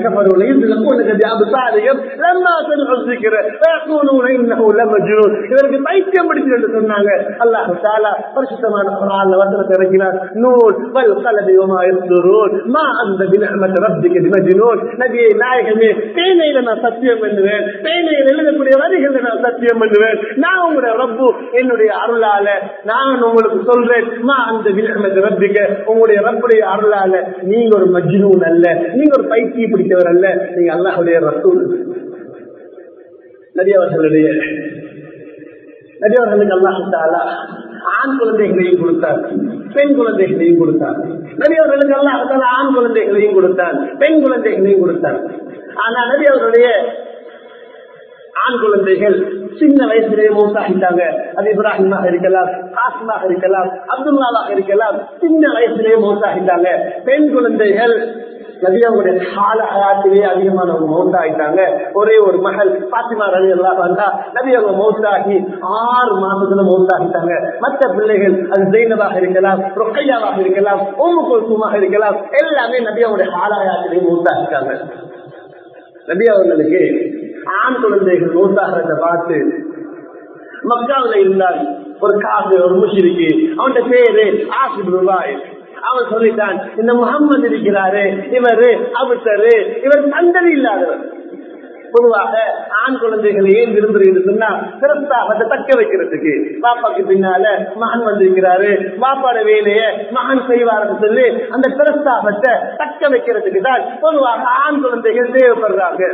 இவருக்கு பைத்தியம் பிடிச்சது என்று சொன்னாங்க அல்லாஹு தாலா பரிசுத்தமான குரான் வசனத்தை இறக்கினார் நூல் வல் கலதியுமா இருந்தோர் மா அந்த பினமத் ரப்பிக்கு திமஜினோன் நபியை நாயகமே தேனையில நான் சத்தியம் பண்ணுவேன் தேனையில் எழுதக்கூடிய வரிகள் நான் சத்தியம் பண்ணுவேன் நான் உங்களுடைய ரப்பு என்னுடைய அருளால நான் உங்களுக்கு சொல்றேன் அந்த ரப்பிக்க உங்களுடைய ரப்புடைய அருளால நீங்க ஒரு மஜ்னூன் அல்ல நீங்க ஒரு பைத்திய பிடித்தவர் அல்ல நீங்க அல்லாஹுடைய ரசூல் நபியவர்களுடைய நபியவர்களுக்கு அல்லாஹாலா ஆண் குழந்தைகளையும் கொடுத்தார் பெண் குழந்தைகளையும் கொடுத்தார் நபியவர்களுக்கு அல்லாஹால ஆண் குழந்தைகளையும் கொடுத்தார் பெண் குழந்தைகளையும் கொடுத்தார் ஆனா நபி அவருடைய ஆண் குழந்தைகள் சின்ன வயசுலேயே மௌத்தாகிட்டாங்க அது இப்ராஹிமாக இருக்கலாம் ஆசிமாக இருக்கலாம் அப்துல்லாவாக இருக்கலாம் சின்ன வயசுலேயே மௌத்தாகிட்டாங்க பெண் குழந்தைகள் நபியாவுடைய கால ஆயாத்திலே அதிகமானவங்க மௌத்தாகிட்டாங்க ஒரே ஒரு மகள் பாத்திமா ரவி எல்லாம் வந்தா நபி அவங்க மௌத்தாகி ஆறு மாசத்துல மௌத்தாகிட்டாங்க மற்ற பிள்ளைகள் அது ஜெயினவாக இருக்கலாம் ரொக்கையாவாக இருக்கலாம் ஓமு கொல்சுமாக இருக்கலாம் எல்லாமே நபியாவுடைய காலாயாத்திலே மௌத்தாகிட்டாங்க நபி அவர்களுக்கு ஆண் குழந்தைகள் மூத்தாகிறத பார்த்து மக்காவில இருந்தான் ஒரு காசு ஒரு முஷிருக்கு அவன் பேரு ஆசிப் ரூபாய் அவன் சொல்லிட்டான் இந்த முகம்மது இருக்கிறாரு இவரு அபுத்தரு இவர் சந்ததி இல்லாதவர் பொதுவாக ஆண் குழந்தைகளை ஏன் விரும்புறீங்கன்னு சொன்னா சிறப்பாக தக்க வைக்கிறதுக்கு பாப்பாக்கு பின்னால மகன் வந்திருக்கிறாரு பாப்பாட வேலைய மகன் செய்வார்னு சொல்லி அந்த பிரஸ்தாபத்தை தக்க வைக்கிறதுக்கு தான் பொதுவாக ஆண் குழந்தைகள் தேவைப்படுறாங்க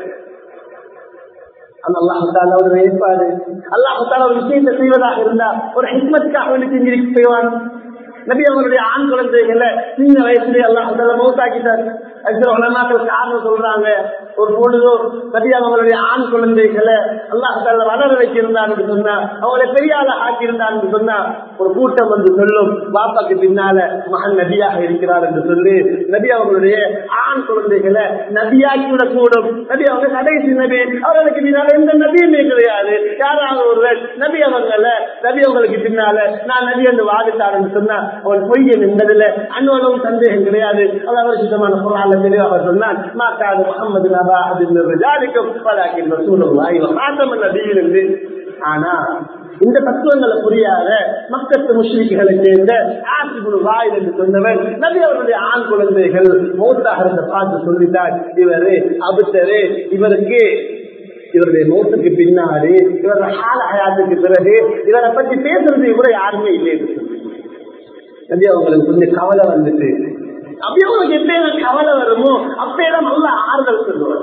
அல்லாஹால அவர் நினைப்பாரு அல்லாஹால ஒரு விஷயத்தை செய்வதாக இருந்தா ஒரு ஹிக்மத்துக்காக வேண்டி செஞ்சிருக்கு செய்வான் நபி அவருடைய ஆண் குழந்தைகளை சின்ன வயசுலயே அல்லாஹால மௌத்தாக்கிட்டார் சில உலமாக்கள் காரணம் சொல்றாங்க ஒரு பொழுதோ நபி அவங்களுடைய ஆண் குழந்தைகளை அல்லாஹால வளர வைக்கிருந்தான்னு சொன்னா அவங்களை பெரிய ஆள ஆக்கியிருந்தான்னு சொன்னா ஒரு கூட்டம் வந்து சொல்லும் பாப்பாக்கு பின்னால மகன் நபியாக இருக்கிறார் என்று சொல்லி நபி அவங்களுடைய ஆண் குழந்தைகளை நபியாக்கி விடக்கூடும் நபி அவங்க கடைசி நபி அவர்களுக்கு பின்னால எந்த நபியுமே கிடையாது யாராவது ஒருவர் நபி அவங்கள நபி அவங்களுக்கு பின்னால நான் நபி என்று வாதிட்டாருன்னு சொன்னா அவன் பொய்யன் என்பதில் அனுவலும் சந்தேகம் கிடையாது அது அவர் சுத்தமான பொருளாள தெளிவாக சொன்னான் மாக்காது முகமது நபா அது ஜாலிக்கும் பலாக்கின் ரசூலுல்லாஹி வ ஹாத்தமன் நபியில் என்று ஆனா இந்த தத்துவங்களை புரியாத மக்கத்து முஸ்லிம்களை சேர்ந்த ஆசிபுல் வாயில் என்று சொன்னவர் நபி அவருடைய ஆண் குழந்தைகள் மௌத்தாக பார்த்து சொல்லிட்டார் இவரு அபுத்தரு இவருக்கு இவருடைய மௌத்துக்கு பின்னாடி இவருடைய ஹால ஹயாத்துக்கு பிறகு இவரை பற்றி பேசுறது கூட யாருமே இல்லை என்று சொல்லி நபி அவங்களுக்கு கொஞ்சம் கவலை வந்துட்டு அப்படியே உங்களுக்கு எப்ப கவலை வருமோ அப்பேதான் நல்ல ஆறுதல் சொல்லுவார்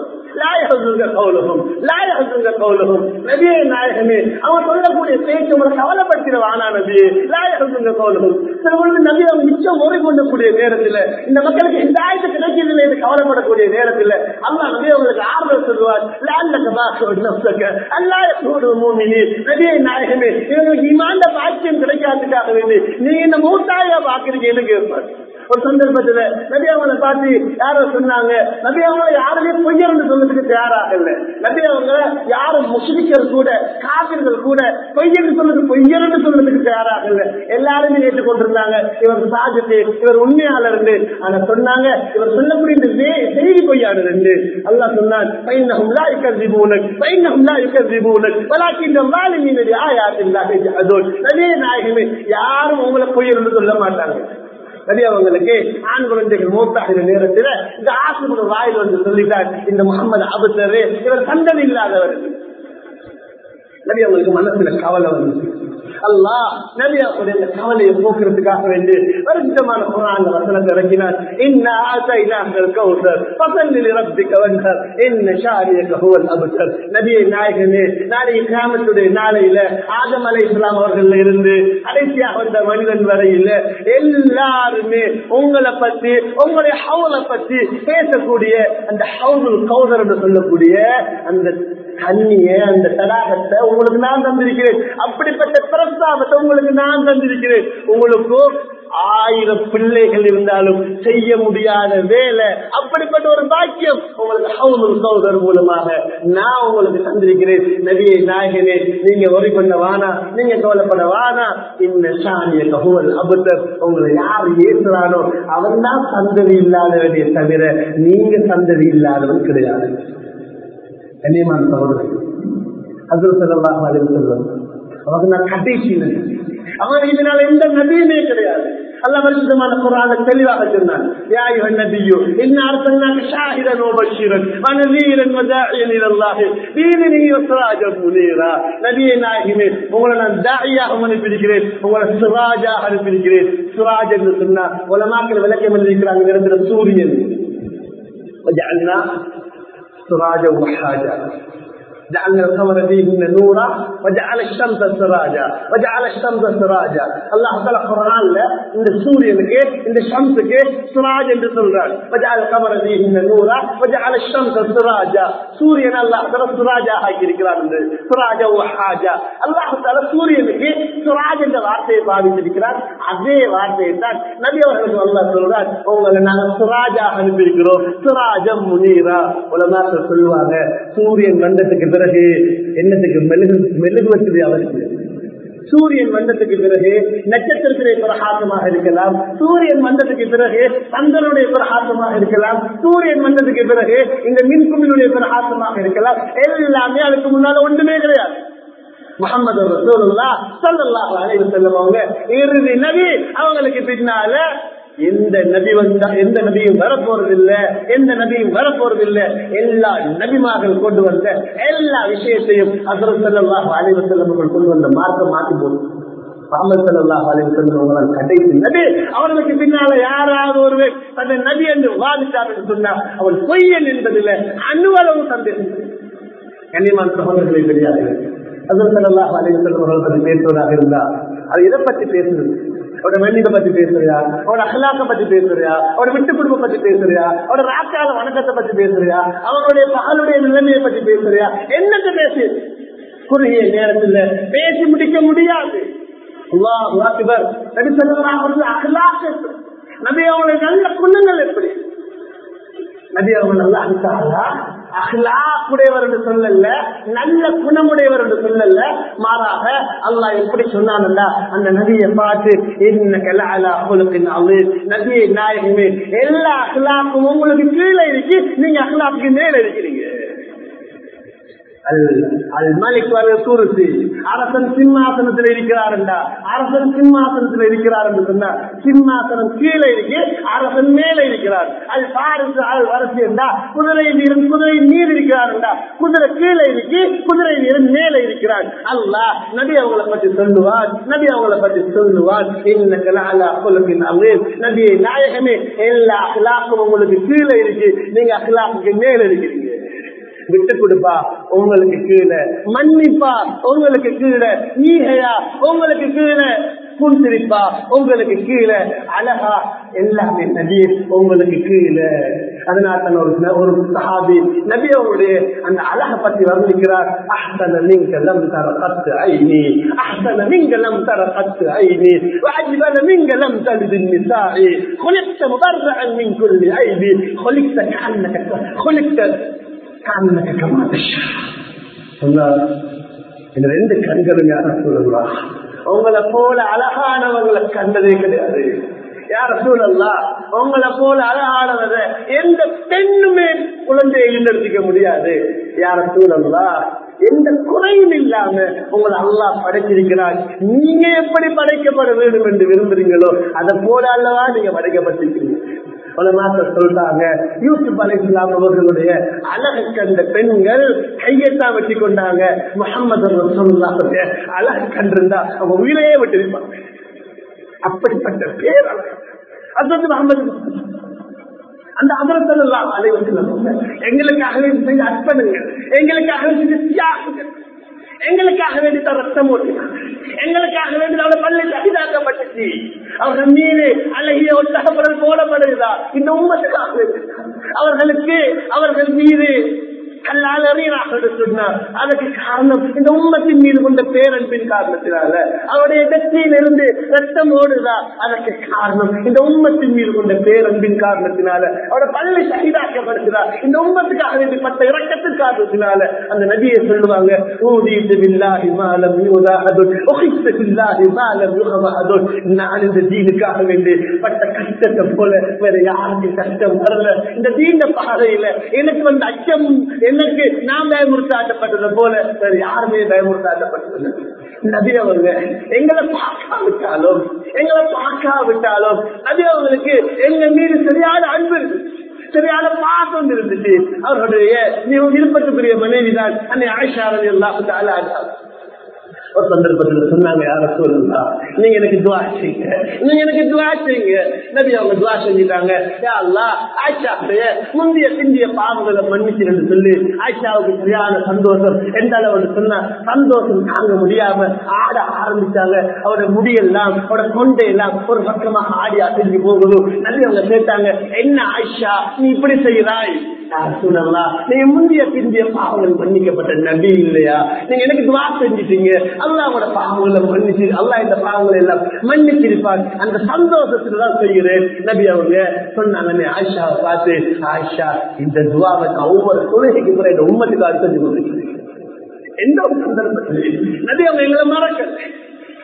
அவன் சொல்லக்கூடிய பேச்சு உங்களை கவலைப்படுத்திடுவானா நபியே லாயகங்க கௌலகம் சில பொழுது நபி அவங்க மிச்சம் முறை கொண்டக்கூடிய நேரத்துல இந்த மக்களுக்கு இந்த ஆயத்து கிடைக்கிறது என்று கவலைப்படக்கூடிய நேரத்துல அல்லா நபி அவங்களுக்கு ஆறுதல் சொல்லுவார் நபியை நாயகமே இவங்களுக்கு இமாண்ட பாக்கியம் கிடைக்காதுக்காக வேண்டி நீங்க இந்த மூத்தாயா பாக்குறீங்கன்னு கேட்பார் ஒரு சந்தர்ப்பத்துல நபி அவங்களை பார்த்து யாரோ சொன்னாங்க நபி அவங்கள யாருமே பொய்யர்னு சொல்றதுக்கு தயாராக இல்ல நபி அவங்க யாரும் முஸ்லிக்கள் கூட காவிர்கள் கூட பொய்யர்னு சொல்றது பொய்யர்னு சொல்றதுக்கு தயாராக இல்ல எல்லாருமே ஏற்றுக்கொண்டிருந்தாங்க இவர் சாஜத்து இவர் உண்மையாளர் ஆனா சொன்னாங்க இவர் சொல்லக்கூடிய இந்த செய்தி பொய்யாளர் என்று அல்லா சொன்னான் பைனஹும் லா யுகذிபூனக் பைனஹும் லா யுகذிபூனக் வலாக்கின் ظالمين بآيات الله يجحدون நபியே நாயகமே யாரும் உங்களை பொய்யர்னு சொல்ல மாட்டாங்க நபி அவங்களுக்கு ஆண் குழந்தைகள் மூத்தாகிற நேரத்தில் இந்த ஆசிரியர் வாயில் வந்து சொல்லிட்டார் இந்த முகமது அபுத்தரு இவர் சந்தன் இல்லாதவர் நபி அவங்களுக்கு மனசுல கவலை வந்து அல்லா நபி அவருடைய இந்த கவலையை போக்குறதுக்காக வேண்டி வருஷமான குரான் வசனத்தை இறக்கினார் இன்ன ஆசைனார்கள் கௌசர் பசங்களில் ரப்பிக்க வந்தார் என்ன ஷாரிய கஹுவல் அபுத்தர் நபியை நாயகனே நாளைய கிராமத்துடைய நாளையில ஆதம் அலை இஸ்லாம் அவர்கள் இருந்து கடைசியாக வந்த மனிதன் வரையில எல்லாருமே உங்களை பத்தி உங்களுடைய ஹவுலை பத்தி பேசக்கூடிய அந்த ஹவுல் கௌசர் என்று சொல்லக்கூடிய அந்த தண்ணிய அந்த தடாகத்தை உங்களுக்கு நான் தந்திருக்கிறேன் அப்படிப்பட்ட பிரஸ்தாபத்தை உங்களுக்கு நான் தந்திருக்கிறேன் உங்களுக்கு ஆயிரம் பிள்ளைகள் இருந்தாலும் செய்ய முடியாத வேலை அப்படிப்பட்ட ஒரு பாக்கியம் உங்களுக்கு ஹவுல் சௌதர் மூலமாக நான் உங்களுக்கு தந்திருக்கிறேன் நபியை நாயகனே நீங்க ஒரி பண்ண வானா நீங்க கவலைப்பட வானா இந்த சாமிய ககுவல் அபுத்தர் உங்களை யார் ஏசுறானோ அவன் தான் சந்ததி இல்லாதவனே தவிர நீங்க சந்ததி இல்லாதவன் கிடையாது கண்ணியமான சகோதரர் அப்துல் சல்லாஹ் அலிம் சொல்லும் அவங்க நான் கடைசி நபி அவன் இதனால எந்த நபியுமே கிடையாது அல்ல பரிசுத்தமான குரான தெளிவாக சொன்னான் யா அய்யுஹன் நபியு இன்ன அர்சல்னாக ஷாஹிதன் வ பஷீரன் வ நஸீரன் வ தாஇயன் இலா அல்லாஹ் பீனிஹி வ சிராஜன் முனீரா நபியே நாயகமே உங்களை நான் தாயியாக அனுப்பியிருக்கிறேன் உங்களை சிராஜாக அனுப்பியிருக்கிறேன் சிராஜ் என்று சொன்னா உலமாக்கள் விளக்கம் எழுதியிருக்கிறாங்க நிரந்தர சூரியன் وجعلنا سراجا وحاجا جعلنا القمر فيهن نورا وجعل الشمس سراجا وجعل الشمس سراجا الله تعالى قرآن இந்த சூரியனுக்கு இந்த ஷம்ஸுக்கு சுராஜ் என்று சொல்றார் وجعل القمر فيهن نورا وجعل الشمس سراجا சூரியன் அல்லாஹ் தஆலா சுராஜா ஆக்கி இருக்கிறார் என்று சுராஜா வஹாஜா அல்லாஹ் தஆலா சூரியனுக்கு சுராஜ் என்ற வார்த்தையை பாவித்திருக்கிறார் அதே வார்த்தையை தான் நபி அவர்களுக்கு அல்லாஹ் சொல்றார் உங்களை நாங்க சுராஜா அனுப்பியிருக்கிறோம் சுராஜம் முனீரா உலமாக்கள் சொல்லுவாங்க சூரியன் வந்ததுக்கு பிறகு என்னத்துக்கு மெழுகு மெழுகுவதற்கு அவசியம் சூரியன் வந்ததுக்கு பிறகு நட்சத்திரத்தினுடைய பிரகாசமாக இருக்கலாம் சூரியன் வந்ததுக்கு பிறகு சந்திரனுடைய பிரகாசமாக இருக்கலாம் சூரியன் வந்ததுக்கு பிறகு இந்த மின்குமினுடைய பிரகாசமாக இருக்கலாம் எல்லாமே அதுக்கு முன்னால ஒன்றுமே கிடையாது முகமது ரசூலுல்லா ஸல்லல்லாஹு அலைஹி வஸல்லம் அவங்க இறுதி நபி அவங்களுக்கு பின்னால எந்த நபி வந்தா எந்த நபியும் வரப்போறது இல்ல எந்த நபியும் வரப்போறது இல்ல எல்லா நபிமார்கள் கொண்டு வந்த எல்லா விஷயத்தையும் ஹசரத் ஸல்லல்லாஹு அலைஹி வஸல்லம் அவர்கள் கொண்டு வந்த மார்க்கம் மாற்றி போடும் முகமது ஸல்லல்லாஹு அலைஹி வஸல்லம் அவர்கள் கடைசி நபி அவர்களுக்கு பின்னால யாராவது ஒருவர் அந்த நபி என்று வாதிட்டார் என்று சொன்னார் அவள் பொய்யன் என்பதில் அணுவளவு சந்தேகம் இல்லை. கண்ணியமான சகோதரர்களை தெரியாது அல்லாஹ் அலைவர்கள் பற்றி பேசுவதாக இருந்தா அது எதை பத்தி பேசுறது அவட வெள்ளித பத்தி பேசுறியா அவட அகலாக்க பத்தி பேசுறியா அவட விட்டு குடும்பம் பத்தி பேசுறியா அவட ராக்கால வணக்கத்தை பத்தி பேசுறியா அவனுடைய பகலுடைய நிலைமையை பத்தி பேசுறியா என்னத்தை பேசு குறுகிய நேரத்தில் பேசி முடிக்க முடியாது அல்லாஹ் அக்பர் நபி ஸல்லல்லாஹு அலைஹி வஸல்லம் அகலாக்க நபி அவங்களுடைய நல்ல குணங்கள் எப்படி நபி அவங்க நல்லா அனுப்பிட்டாங்களா அஹ்லாக்குடையவர் என்று சொல்லல நல்ல குணமுடையவர் என்று சொல்லல மாறாக அல்லாஹ் எப்படி சொன்னான்டா அந்த நபியை பார்த்து நபியை நாயகமே எல்லா அஹ்லாக்கும் உங்களுக்கு கீழே இருக்கு நீங்க அஹ்லாக்கு மேல இருக்கிறீங்க அரசன் சிம்மாசனத்தில் இருக்கிறார் அரசன் சிம்மாசனத்தில் இருக்கிறார் என்று சொன்னார் சிம்மாசனம் கீழே இருக்கு அரசன் மேலே இருக்கிறார் அது பாரிசு ஆள் வரசி என்றா குதிரை வீரன் குதிரை நீர் இருக்கிறார் என்றா குதிரை கீழே இருக்கு குதிரை வீரன் மேலே இருக்கிறார் அல்லா நபி அவங்களை பற்றி சொல்லுவார் நபி அவங்களை பற்றி சொல்லுவார் நபியை நாயகமே எல்லா அகலாக்கும் உங்களுக்கு கீழே இருக்கு நீங்க அகலாக்கு மேல இருக்கிறீங்க விட்டு கொடுப்பா உங்களுக்கு கீழே மன்னிப்பா உங்களுக்கு கீழே ஈகையா உங்களுக்கு கீழே புன்சிரிப்பா உங்களுக்கு கீழே அழகா எல்லாமே நபி உங்களுக்கு கீழே அதனால தான் ஒரு ஒரு சஹாபி நபி அவருடைய அந்த அழகை பற்றி வர்ணிக்கிறார் அஹ்சன நீங்களும் தர கத்து ஐனி அஹ்சன நீங்களும் தர கத்து ஐனி வாஜிபன நீங்களும் தலிது நிசாயி خلقت مبرعا من كل عيب خلقت كأنك خلقت كأنك كما تشاء சொன்னார் இந்த ரெண்டு கண்களும் யார சொல்லலாம் உங்களை போல அழகானவங்களை கண்டதே கிடையாது யார சூழல்லா உங்களை போல அழகானவத எந்த பெண்ணுமே குழந்தையை ஈண்டெடுத்துக்க முடியாது யார சூழல்லா எந்த குறையும் இல்லாம உங்களை அல்லா படைச்சிருக்கிறார் நீங்க எப்படி படைக்கப்பட வேண்டும் என்று விரும்புறீங்களோ அதை போல அல்லவா நீங்க படைக்கப்பட்டிருக்கிறீங்க உலமாக்கள் சொல்றாங்க யூசுப் அலை இஸ்லாம் அவர்களுடைய அழகு கண்ட பெண்கள் கையெல்லாம் வெட்டி கொண்டாங்க முகமது சொல்லாங்க அழகு கண்டிருந்தா அவங்க உயிரையே விட்டிருப்பாங்க அப்படிப்பட்ட பேர் அழகு அது முகமது அந்த அதரத்தெல்லாம் அலைவசம் எங்களுக்காகவே செய்த அர்ப்பணங்கள் எங்களுக்காகவே செய்த தியாகங்கள் எங்களுக்காக வேண்டி தான் ரத்தம் ஓட்டினாங்க எங்களுக்காக வேண்டி அவளை பள்ளி சகிதாக்கப்பட்டுச்சு அவர்கள் மீது அழகிய ஒரு தகவல் போடப்படுகிறதா இந்த உண்மத்துக்காக அவர்களுக்கு அவர்கள் மீது கல்லால் அறியறார்கள் சொன்னார் அதற்கு காரணம் இந்த உண்மத்தின் மீது கொண்ட பேரன்பின் காரணத்தினால அவருடைய வெற்றியிலிருந்து ரத்தம் ஓடுதா அதற்கு காரணம் இந்த உண்மத்தின் மீது கொண்ட பேரன்பின் காரணத்தினால அவரோட பள்ளி சகிதாக்கப்படுகிறார் இந்த உண்மத்துக்காக வேண்டி பட்ட இறக்கத்தின் காரணத்தினால அந்த நதியை சொல்லுவாங்க ஊதிட்டு பில்லாஹி மாலம் யூதாஹதுன் உஹித்து பில்லாஹி மாலம் யுகமஹதுன் நான் இந்த தீனுக்காக வேண்டி பட்ட கஷ்டத்தை போல வேற யாருக்கும் கஷ்டம் வரல இந்த தீண்ட பாதையில எனக்கு வந்த அச்சம் எனக்கு நான் பயமுறுத்தாட்டப்பட்டது போல வேற யாருமே பயமுறுத்தாட்டப்பட்டது நபி அவங்க எங்களை பார்க்காவிட்டாலும் எங்களை பார்க்காவிட்டாலும் நபி அவங்களுக்கு எங்க மீது சரியான அன்பு இருக்கு சரியான பாசம் இருந்துச்சு அவர்களுடைய விருப்பத்துக்குரிய மனைவிதான் அன்னை ஆயிஷாரதி எல்லாம் ஒரு சந்தர்ப்பத்தில் சொன்னாங்க யார சொல்லுங்களா நீங்க எனக்கு துவா செய்யுங்க நீங்க எனக்கு துவா செய்யுங்க நபி அவங்க துவா செஞ்சுட்டாங்க ஆயிஷாவுடைய முந்தைய பிந்திய பாவங்களை மன்னிச்சு சொல்லி ஆயிஷாவுக்கு சரியான சந்தோஷம் எந்த அளவு சொன்னா சந்தோஷம் தாங்க முடியாம ஆட ஆரம்பிச்சாங்க அவரோட முடியெல்லாம் அவரோட கொண்டையெல்லாம் ஒரு பக்கமாக ஆடி அசைஞ்சு போகுது நபி அவங்க கேட்டாங்க என்ன ஆயிஷா நீ இப்படி செய்யறாய் நீங்க முந்தைய பிந்திய பாவங்கள் மன்னிக்கப்பட்ட நபி இல்லையா நீங்க எனக்கு துவா செஞ்சுட்டீங்க அல்லாவோட பாவங்களை மன்னிச்சு அல்லா இந்த பாவங்களை எல்லாம் மன்னிச்சிருப்பார் அந்த சந்தோஷத்துல தான் செய்கிறேன் நபி அவங்க சொன்னாங்க ஆயிஷாவை பார்த்து ஆயிஷா இந்த துவாவை நான் ஒவ்வொரு தொழுகைக்கு கூட இந்த உண்மத்துக்கு அடுத்து கொண்டிருக்கிறேன் எந்த ஒரு சந்தர்ப்பத்தில் நபி அவங்க எங்களை மறக்கல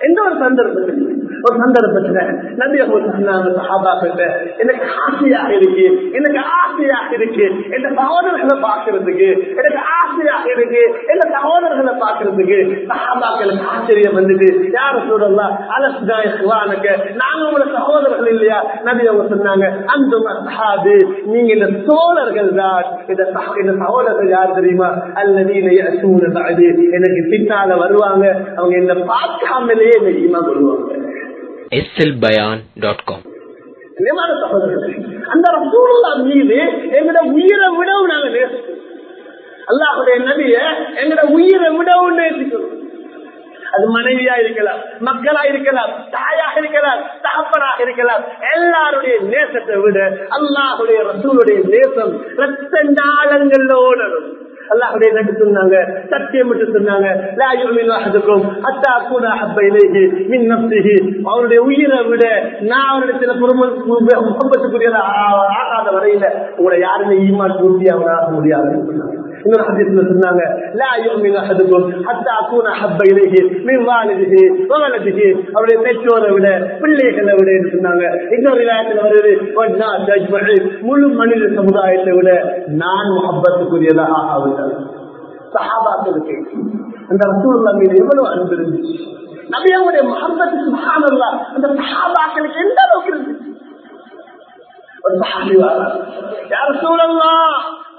எந்த ஒரு சந்தர்ப்பத்தில் ஒரு சந்தர்ப்பத்துல நபி அவங்க சொன்னாங்க சஹாபாக்கிட்ட எனக்கு ஆசையாக இருக்கு எனக்கு ஆசையாக இருக்கு என் சகோதரர்களை பார்க்கறதுக்கு எனக்கு ஆசையாக இருக்கு என் சகோதரர்களை பார்க்கறதுக்கு சஹாபாக்களுக்கு ஆச்சரியம் வந்துட்டு யார சொல்லலாம் அலசுதானுக்கு நாங்க உங்களோட சகோதரர்கள் இல்லையா நபி அவங்க சொன்னாங்க அந்த சஹாபு நீங்க இந்த சோழர்கள் தான் இந்த சக- இந்த சகோதரர்கள் யார் தெரியுமா அல்லது சூழல் எனக்கு பின்னால வருவாங்க அவங்க என்ன பார்க்காமலேயே என்ன ஈமா கொள்வாங்க slbayan.com கண்ணியமான சகோதரர்களே, அந்த ரசூலுல்லாஹ் மீது எங்கட உயிரை விடவும் நாங்க நேசிக்கிறோம் அல்லாஹுடைய நபிய எங்கட உயிரை விடவும் நேசிக்கிறோம் அது மனைவியா இருக்கலாம் மக்களா இருக்கலாம் தாயாக இருக்கலாம் தகப்பனாக இருக்கலாம் எல்லாருடைய நேசத்தை விட அல்லாஹுடைய ரசூலுடைய நேசம் ரத்த நாளங்கள்ல ஓடணும் அல்லாஹுடைய நபி சொன்னாங்க சத்தியம் விட்டு சொன்னாங்க லா யுமினு அஹதுக்கும் ஹத்தா அகூன அஹப்ப இலைஹி மின் நஃப்ஸிஹி அவருடைய உயிரை விட நான் அவரிடத்துல முகப்பத்துக்குரியதா ஆகாத வரையில உங்களை யாருமே ஈமான் பூர்த்தி அவராக முடியாதுன்னு சொன்னாங்க இன்னொரு ஹதீஸ்ல சொன்னாங்க லா யுமினு அஹதுக்கும் ஹத்தா அகூன அஹப்ப இலைஹி மின் வாலிதிஹி வலதிஹி அவருடைய பெற்றோரை விட பிள்ளைகளை விட என்று சொன்னாங்க இன்னொரு விளையாட்டுல வருது வன்னாஸ் அஜ்மஈன். முழு மனித சமுதாயத்தை விட நான் முகப்பத்துக்குரியதாக ஆகாவிட்டார் சஹாபாக்களுக்கு அந்த ரசூலுல்லாஹ் மீது எவ்வளவு அன்பு இருந்துச்சு நபியாவுடைய முகப்பத்து சுப்ஹானல்லா அந்த சஹாபாக்களுக்கு எந்த அளவுக்கு இருந்துச்சு ஒரு சஹாபி வாரா யார் சூழல்லாம்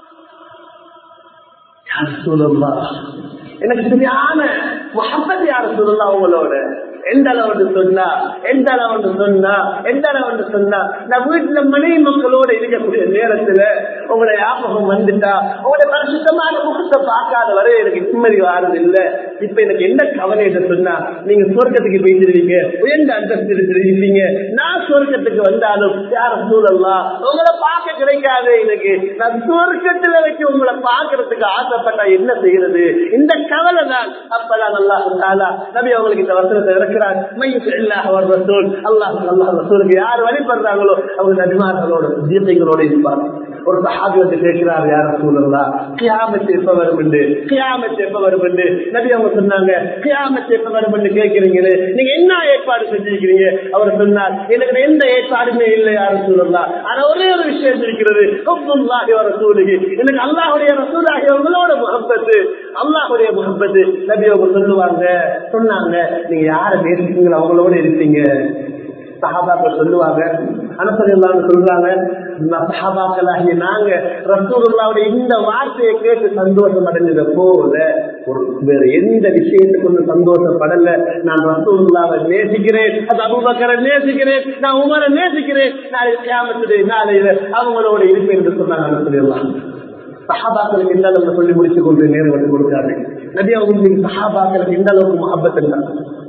யார் சூழல்லாம் எனக்கு சரியான முகப்பத் யார் சூழல்லாம் உங்களோட எந்த அளவுன்னு சொன்னா எந்த அளவுன்னு சொன்னா எந்த அளவுன்னு சொன்னா நான் வீட்டுல மனைவி மக்களோட இருக்கக்கூடிய நேரத்துல உங்களுடைய ஞாபகம் வந்துட்டா உங்களுடைய பரிசுத்தமான முகத்தை பார்க்காத வரை எனக்கு நிம்மதி வாரது இல்ல இப்ப எனக்கு என்ன கவலை என்று சொன்னா நீங்க சொர்க்கத்துக்கு போயிட்டு உயர்ந்த அந்தஸ்து இருப்பீங்க நான் சொர்க்கத்துக்கு வந்தாலும் யார சூழல்லாம் உங்களை பார்க்க கிடைக்காது எனக்கு நான் சொர்க்கத்துல வச்சு உங்களை பார்க்கறதுக்கு ஆசைப்பட்டா என்ன செய்யறது இந்த கவலை தான் அப்பதான் அல்லாஹ் நபி அவங்களுக்கு இந்த வசனத்தை இருக்கிறார் அல்லாஹ் அல்லாஹ் ரசூலுக்கு யார் வழிபடுறாங்களோ அவங்க நபிமார்களோட தீர்த்தைகளோட இருப்பாங்க ஒரு சஹாபி வந்து கேட்கிறார் யார் ரசூலல்லா கியாமத்து எப்ப வரும் என்று கியாமத்து எப்ப வரும் என்று நபி அவங்க சொன்னாங்க கியாமத்து எப்ப வரும் என்று கேட்கிறீங்களே நீங்க என்ன ஏற்பாடு செஞ்சிருக்கிறீங்க அவர் சொன்னார் எனக்கு எந்த ஏற்பாடுமே இல்லை யார் ரசூலல்லா ஆனா ஒரே ஒரு விஷயம் இருக்கிறது ஹுப்புல்லாஹி வ ரசூலுஹி எனக்கு அல்லாஹ்வுடைய ரசூலாகி உங்களோட முகப்பத்து அல்லாஹ்வுடைய முகப்பத்து நபி அவங்க சொல்லுவாங்க சொன்னாங்க நீங்க யாரை நேசிக்கிறீங்களோ அவங்களோட இருப்பீங்க சஹாபாக்கள் சொல்லுவாங்க அனுசரில்லான்னு சொல்றாங்க சஹாபாக்களாகிய நாங்க ரசூலுல்லாவுடைய இந்த வார்த்தையை கேட்டு சந்தோஷம் அடைஞ்சத போல ஒரு வேற எந்த விஷயத்துக்கு ஒன்று சந்தோஷப்படல நான் ரசூலுல்லாவை நேசிக்கிறேன் அது அபுபக்கரை நேசிக்கிறேன் நான் உமரை நேசிக்கிறேன் நாளை கியாமத்துடைய நாளையில அவங்களோட இருப்பேன் என்று சொன்னாங்க அனுசரில்லாம் சஹாபாக்களுக்கு இந்த அளவுக்கு சொல்லி முடிச்சு கொண்டு நேரம் வந்து கொடுக்காரு நபி அவங்க சஹாபாக்களுக்கு இந்த அளவுக்கு மஹபத் இருந்தாங்க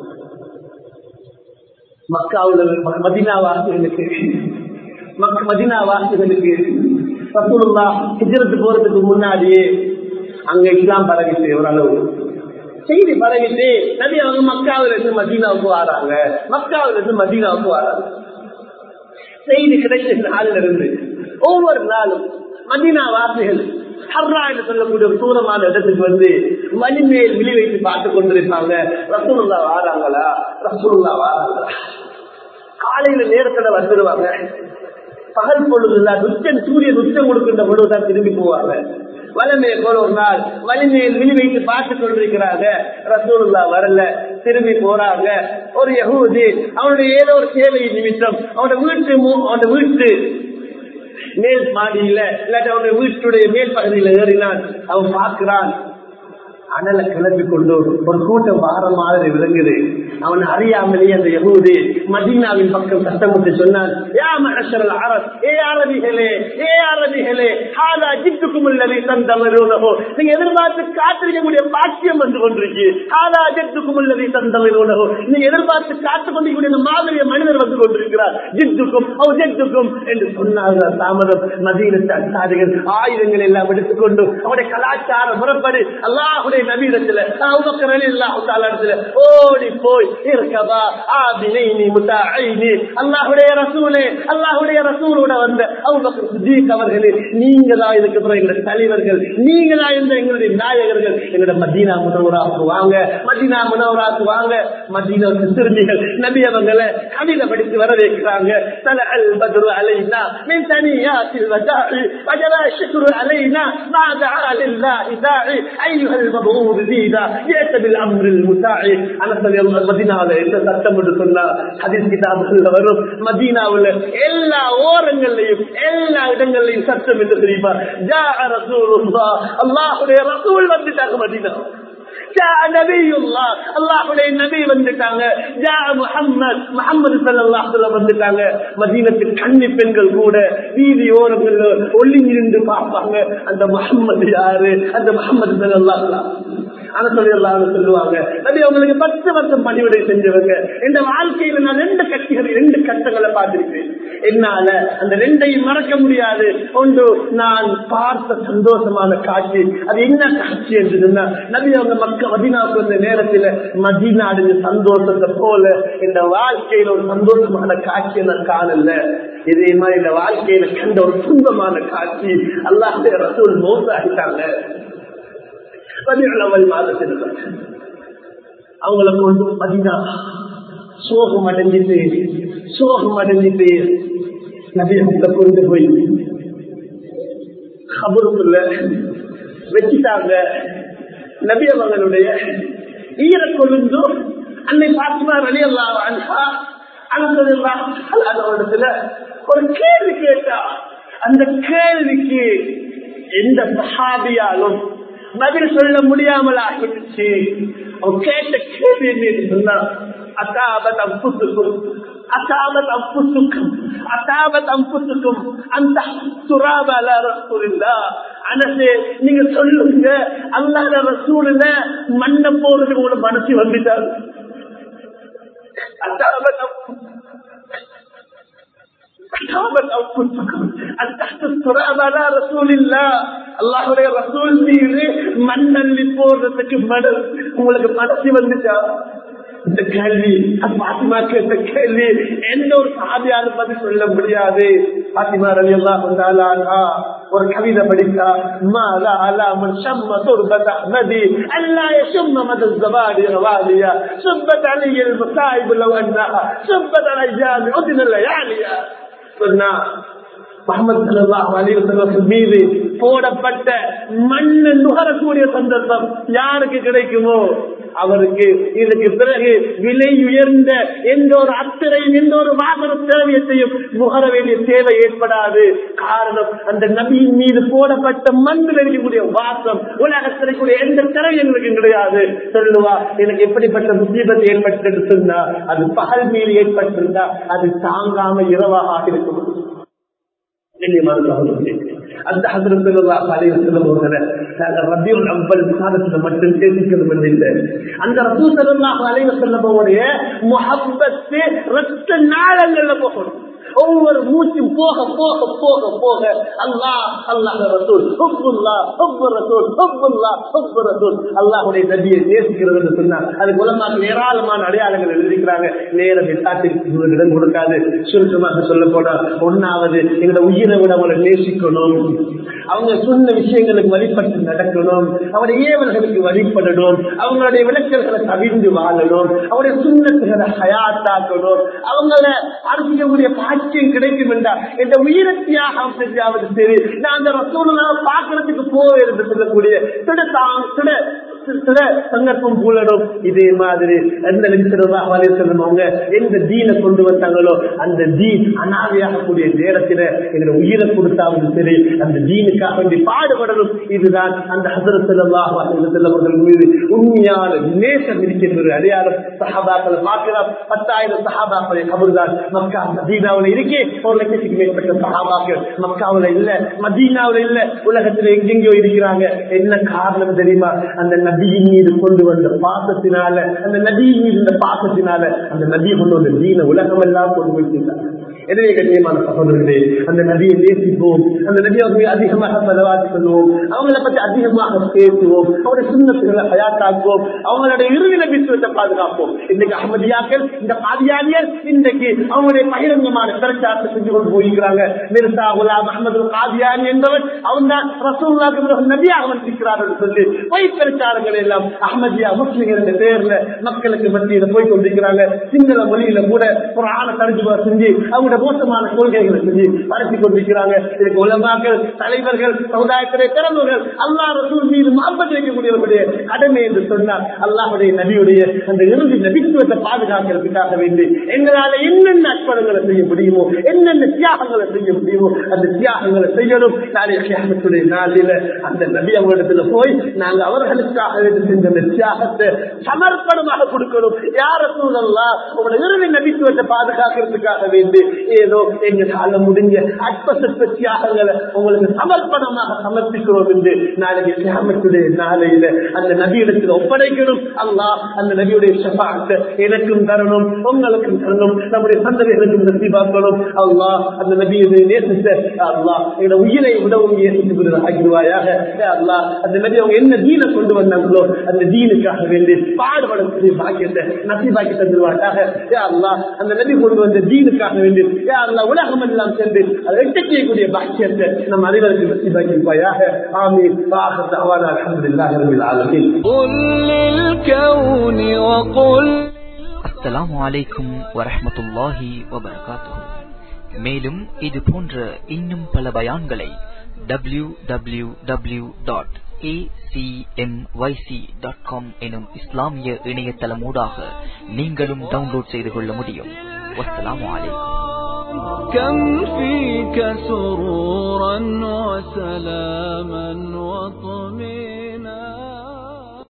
மக்காவுல மதினா வாசிகளுக்கு மதினா வாசிகளுக்கு ரசூலுல்லா ஹிஜ்ரத்து போறதுக்கு முன்னாடியே அங்க இஸ்லாம் பரவிட்டு ஓரளவு செய்தி பரவிட்டு நபி அவங்க மக்காவில இருந்து மதீனாவுக்கு வராங்க மக்காவில இருந்து மதீனாவுக்கு வராங்க செய்தி கிடைச்ச நாளில் இருந்து ஒவ்வொரு நாளும் மதீனா வாசிகள் ஹர்ரா என்று சொல்லக்கூடிய ஒரு தூரமான இடத்துக்கு வந்து வலிமேல் விழி வைத்து பார்த்து கொண்டிருப்பாங்க ரசூலுல்லா வாராங்களா ரசூலுல்லா வாராங்களா காலையில நேரத்துல வந்துடுவாங்க பகல் பொழுதுல நுச்சன் சூரியன் உச்சம் கொடுக்கின்ற பொழுதுதான் திரும்பி போவாங்க வலமே போல ஒரு நாள் வலிமையில் விழி வைத்து பார்த்து கொண்டிருக்கிறாங்க ரசூலுல்லா வரல திரும்பி போறாங்க ஒரு யகூதி அவனுடைய ஏதோ ஒரு சேவை நிமித்தம் அவனோட வீட்டு அவனோட வீட்டு மேல் மாடியில இல்லாட்டி அவனுடைய வீட்டுடைய மேல் பகுதியில ஏறினான் அவன் பார்க்கிறான் அனலை கிளப்பி கொண்டு ஒரு கூட்டம் வார மாதிரி விளங்குது அவன் அறியாமலே அந்த யகூதி மதீனாவின் பக்கம் சத்தமிட்டு சொன்னான் யா மகசரல் அரஸ் ஏ அரபிகளே ஏ அரபிகளே ஹாதா ஜித்துக்கும் உள்ளதை தந்தவரோனோ நீங்க எதிர்பார்த்து காத்திருக்கக்கூடிய பாக்கியம் வந்து கொண்டிருக்கு ஹாதா ஜித்துக்கும் உள்ளதை தந்தவரோனோ நீங்க எதிர்பார்த்து காத்து கொண்டிருக்கக்கூடிய மாதிரிய மனிதர் வந்து கொண்டிருக்கிறார் ஜித்துக்கும் ஓ ஜித்துக்கும் என்று சொன்னார்கள் தாமதம் மதீனத்து அசாதிகள் ஆயுதங்கள் எல்லாம் எடுத்துக்கொண்டு அவருடைய கலாச்சார முறைப்படி அல்லாஹுடைய நபீரத்துல ஓடி போய் இருக்கபா ஆபினைனி முத்தாயினி அல்லாஹுடைய ரசூலே அல்லாஹுடைய ரசூலோட வந்த அவங்க அவர்களே நீங்க தான் இதுக்கு அப்புறம் எங்களுடைய தலைவர்கள் நீங்க தான் இந்த எங்களுடைய நாயகர்கள் எங்க எங்கட மதீனா முனவராக்கு வாங்க மதீனா முனவராக்கு வாங்க மதீனா சிறுமிகள் நபி அவங்களை கவிதை படித்து வர வைக்கிறாங்க தல அல் பத்ரு அலைனா மின் தனியாத்தில் வஜாஇ வஜரா ஷுக்ரு அலைனா ما دعا لله داعي ايها المبعوث زيدا جئت بالامر المساعي انا சொல்லி மதீனாவுல என்ன சட்டம் என்று சொன்னா ஹதீஸ் கிதாபுல வரும் மதீனாவுல எல்லா ஓரங்கள்லயும் எல்லா இடங்கள்லயும் சட்டம் என்று தெரியுமா ஜா ரசூலுல்லாஹ் அல்லாஹ்வுடைய ரசூல் வந்துட்டாங்க மதீனா அல்லாஹுடைய நபி வந்துட்டாங்க முகம்மது முகமது சல்லாஹுல வந்துட்டாங்க மதீனத்தில் கன்னி பெண்கள் கூட வீதி ஓரங்கள்ல ஒளிஞ்சிருந்து பார்ப்பாங்க அந்த முகம்மது யாரு அந்த முகமது சல்லாஹுலா அதை சொல்லி எல்லாரும் சொல்லுவாங்க நபி அவங்களுக்கு பத்து வருஷம் பணிவிடை செஞ்சவங்க இந்த வாழ்க்கையில நான் ரெண்டு கட்சிகள் ரெண்டு கட்டங்களை பார்த்திருக்கேன் என்னால அந்த ரெண்டையும் மறக்க முடியாது ஒன்று நான் பார்த்த சந்தோஷமான காட்சி அது என்ன காட்சி என்று சொன்னா நபி அவங்க மக்கள் மதினாவுக்கு வந்த நேரத்துல மதினா அடைஞ்ச சந்தோஷத்தை போல இந்த வாழ்க்கையில ஒரு சந்தோஷமான காட்சியை நான் காணல இதே மாதிரி இந்த வாழ்க்கையில கண்ட ஒரு துன்பமான காட்சி அல்லாஹ் ரசூல் மௌசாகிட்டாங்க பதினேழாவது மாதத்தில் அவங்கள கொண்டு மதினா சோகம் அடைஞ்சிட்டு சோகம் அடைஞ்சிட்டு நபியத்தை கொண்டு போய் கபருக்குள்ள வச்சுட்டாங்க நபி அவங்களுடைய ஈர கொழுந்து அன்னை பாத்திமா அலி அல்லா இடத்துல ஒரு கேள்வி கேட்டா அந்த கேள்விக்கு எந்த சஹாபியாலும் பதில் சொல்ல முடியாமல் ஆகிடுச்சு கேட்ட கேள்வி என்ன சொன்னா அசாபத் அம்புத்துக்கும் அசாபத் அம்புத்துக்கும் அசாபத் அம்புத்துக்கும் அந்த சுறாபால ரசூலில்லா அனசு நீங்க சொல்லுங்க அல்லாத ரசூலுல மண்ண போறது உங்களோட மனசு வந்துட்டாரு அசாபத் அல்லாஹுடைய ரசூல் மீது மண்ணள்ளி போடுறதுக்கு மடல் உங்களுக்கு மனசு வந்துச்சா இந்த கேள்வி பாத்திமா கேட்ட கேள்வி எந்த ஒரு சாதியாரும் பதில் சொல்ல முடியாது பாத்திமா ரவி எல்லாம் வந்தாலா ஒரு கவிதை படித்தா மாலா அலா மன் ஷம்ம துர்பத் அஹ்மதி அல்லா யஷம்ம மத الزبادي رواليا سبت علي المصائب لو انها سبت على ايام اذن اللياليا சொன்னா முகமது சல்லாஹ் அலிவசல்லம் மீது போடப்பட்ட மண்ணு நுகரக்கூடிய சந்தர்ப்பம் யாருக்கு கிடைக்குமோ அவருக்கு இதுக்கு பிறகு விலை உயர்ந்த எந்த ஒரு அத்திரையும் எந்த ஒரு வாகன சேவையத்தையும் நுகர வேண்டிய தேவை ஏற்படாது காரணம் அந்த நபியின் மீது போடப்பட்ட மண்ணில் இருக்கக்கூடிய வாசம் உலகத்தில் இருக்கக்கூடிய எந்த திறமை எங்களுக்கு கிடையாது சொல்லுவா எனக்கு எப்படிப்பட்ட முசீபத்தை ஏற்பட்டு சொன்னா அது பகல் மீது ஏற்பட்டிருந்தா அது தாங்காம இரவாக இருக்கும் அந்த ரபியுல் அவ்வல் விசாரத்துல மட்டும் பேசிக்கணும் இல்லை அந்த ரசூ சல்லாஹ் அலைவ செல்லவோடைய முகப்பத்து ரத்த நாளங்கள்ல போகணும் ஒவ்வொரு மூச்சும் போக போக போக போக அல்லா அல்லாஹ் ரசூல் ஹுப்புல்லா ஹுப்பு ரசூல் ஹுப்புல்லா ஹுப்பு ரசூல் அல்லாஹுடைய நபியை நேசிக்கிறது சொன்னா அது மூலமாக ஏராளமான அடையாளங்கள் எழுதிக்கிறாங்க நேரம் எல்லாத்திற்கு இடம் கொடுக்காது சுருக்கமாக சொல்ல போனா ஒன்னாவது எங்களோட உயிரை விட அவங்களை நேசிக்கணும் அவங்க சொன்ன விஷயங்களுக்கு வழிபட்டு நடக்கணும் அவருடைய ஏவல்களுக்கு வழிபடணும் அவங்களுடைய விளக்கல்களை தவிர்ந்து வாழணும் அவருடைய சுண்ணத்துகளை ஹயாத்தாக்கணும் அவங்கள அரசிக்கக்கூடிய பாக்கியம் கிடைக்கும் என்றா இந்த உயிரை தியாகம் செஞ்சாவது சரி நான் அந்த ரசூலா பாக்குறதுக்கு போவேன் என்று சொல்லக்கூடிய திட திட சில சந்தர்ப்பம் பூலடும் இதே மாதிரி எந்த அவங்க எந்த தீனை கொண்டு வந்தாங்களோ அந்த தீன் அனாதையாகக்கூடிய நேரத்தில் எங்களை உயிரை கொடுத்தாவது சரி அந்த தீனுக்காக வேண்டி பாடுபடணும் இதுதான் அந்த ஹசரத் அவர்கள் மீது உண்மையான நேசம் இருக்கின்றது அடையாளம் சஹாபாக்களை பார்க்கலாம் பத்தாயிரம் சஹாபாக்களை கபர்தான் மக்கா மதீனாவில் இருக்கே ஒரு லட்சத்துக்கு மேற்பட்ட சஹாபாக்கள் மக்காவில் இல்ல மதீனாவில் இல்ல உலகத்துல எங்கெங்கயோ இருக்கிறாங்க என்ன காரணம் தெரியுமா அந்த நபியின் மீது கொண்டு வந்த பாசத்தினால அந்த நபியின் மீது இந்த பாசத்தினால அந்த நபியை கொண்டு வந்த தீன உலகம் எல்லாம் கொண்டு வைத்திருந்தாங்க எனவே கண்ணியமான சகோதரர்களே அந்த நதியை நேசிப்போம் அந்த நதியை அவங்க அதிகமாக செலவாக்கி சொல்லுவோம் அவங்கள பத்தி அதிகமாக பேசுவோம் அவருடைய சுண்ணத்துகளை ஹயாத்தாக்குவோம் அவங்களுடைய இறுதி நபித்துவத்தை பாதுகாப்போம் இன்னைக்கு அகமதியாக்கள் இந்த பாதியானியர் இன்றைக்கு அவங்களுடைய பகிரங்கமான பிரச்சாரத்தை செஞ்சு கொண்டு போயிருக்கிறாங்க மிர்சா குலாம் அகமது காதியானி என்பவர் அவங்க தான் ரசூல்லாக்கு நபியாக வந்திருக்கிறார்கள் சொல்லி பொய் பிரச்சாரம் தியாகங்கள் எல்லாம் அஹமதியா முஸ்லிம்கள் என்ற பெயர்ல மக்களுக்கு மத்தியில போய் கொண்டிருக்கிறாங்க சிங்கள மொழியில கூட ஒரு ஆணை தடுப்பு செஞ்சு அவங்களோட மோசமான கொள்கைகளை செஞ்சு பரப்பி கொண்டிருக்கிறாங்க இதுக்கு உலமாக்கள் தலைவர்கள் சமுதாயத்துடைய திறமைகள் அல்லா ரசூல் மீது மாப்பட்டு வைக்கக்கூடியவர்களுடைய கடமை என்று சொன்னார் அல்லாஹுடைய நபியுடைய அந்த இறுதி நபித்துவத்தை பாதுகாக்கிறதுக்காக வேண்டி எங்களால என்னென்ன அற்புதங்களை செய்ய முடியுமோ என்னென்ன தியாகங்களை செய்ய முடியுமோ அந்த தியாகங்களை செய்யணும் நாளைய தியாகத்துடைய நாளில அந்த நபி அவங்களிடத்துல போய் நாங்க அவர்களுக்காக வேண்டி செஞ்ச அந்த தியாகத்தை சமர்ப்பணமாக கொடுக்கணும் யார சூழல்லாம் உங்களோட இறுதி நபித்துவத்தை பாதுகாக்கிறதுக்காக வேண்டி ஏதோ எங்களால முடிஞ்ச அற்ப சொற்ப தியாகங்களை உங்களுக்கு சமர்ப்பணமாக சமர்ப்பிக்கிறோம் என்று நாளைக்கு தியாகத்துடைய நாளையில அந்த நபியிடத்தில் ஒப்படைக்கணும் அல்லாஹ் அந்த நபியுடைய ஷபாத்தை எனக்கும் தரணும் உங்களுக்கும் தரணும் நம்முடைய சந்ததிகளுக்கும் நசிபாக்கணும் அல்லாஹ் அந்த நபியுடைய நேசத்தை அல்லாஹ் எங்களோட உயிரை விடவும் நேசித்து ஆகிடுவாயாக அல்லாஹ் அந்த நபி அவங்க என்ன தீனை கொண்டு வந்தாங்களோ அந்த தீனுக்காக வேண்டி பாடுபடக்கூடிய பாக்கியத்தை நசிபாக்கி தந்துருவாட்டாக அல்லாஹ் அந்த நபி கொண்டு வந்த தீனுக்காக வேண்டி அல்லாஹ் உலகம் எல்லாம் சென்று அதை வெட்ட செய்யக்கூடிய பாக்கியத்தை நம் அனைவருக்கு நசிபாக்கி இருப்பாயாக ஆமீன் வாஹர் அவானா அல்ஹம்துலில்லாஹி ரபில் ஆலமீன் قل للكون وقل அஸ்ஸலாமு அலைக்கும் வரஹ்மத்துல்லாஹி வபரகாத்துஹு மேலும் இது போன்ற இன்னும் பல பயான்களை டபிள்யூ டபிள்யூ டபிள்யூ டாட் எனும் இஸ்லாமிய இணையதளமூடாக நீங்களும் டவுன்லோட் செய்து கொள்ள முடியும் வஸ்ஸலாமு அலைக்கும் كم فيك سرورا وسلاما وطمئنا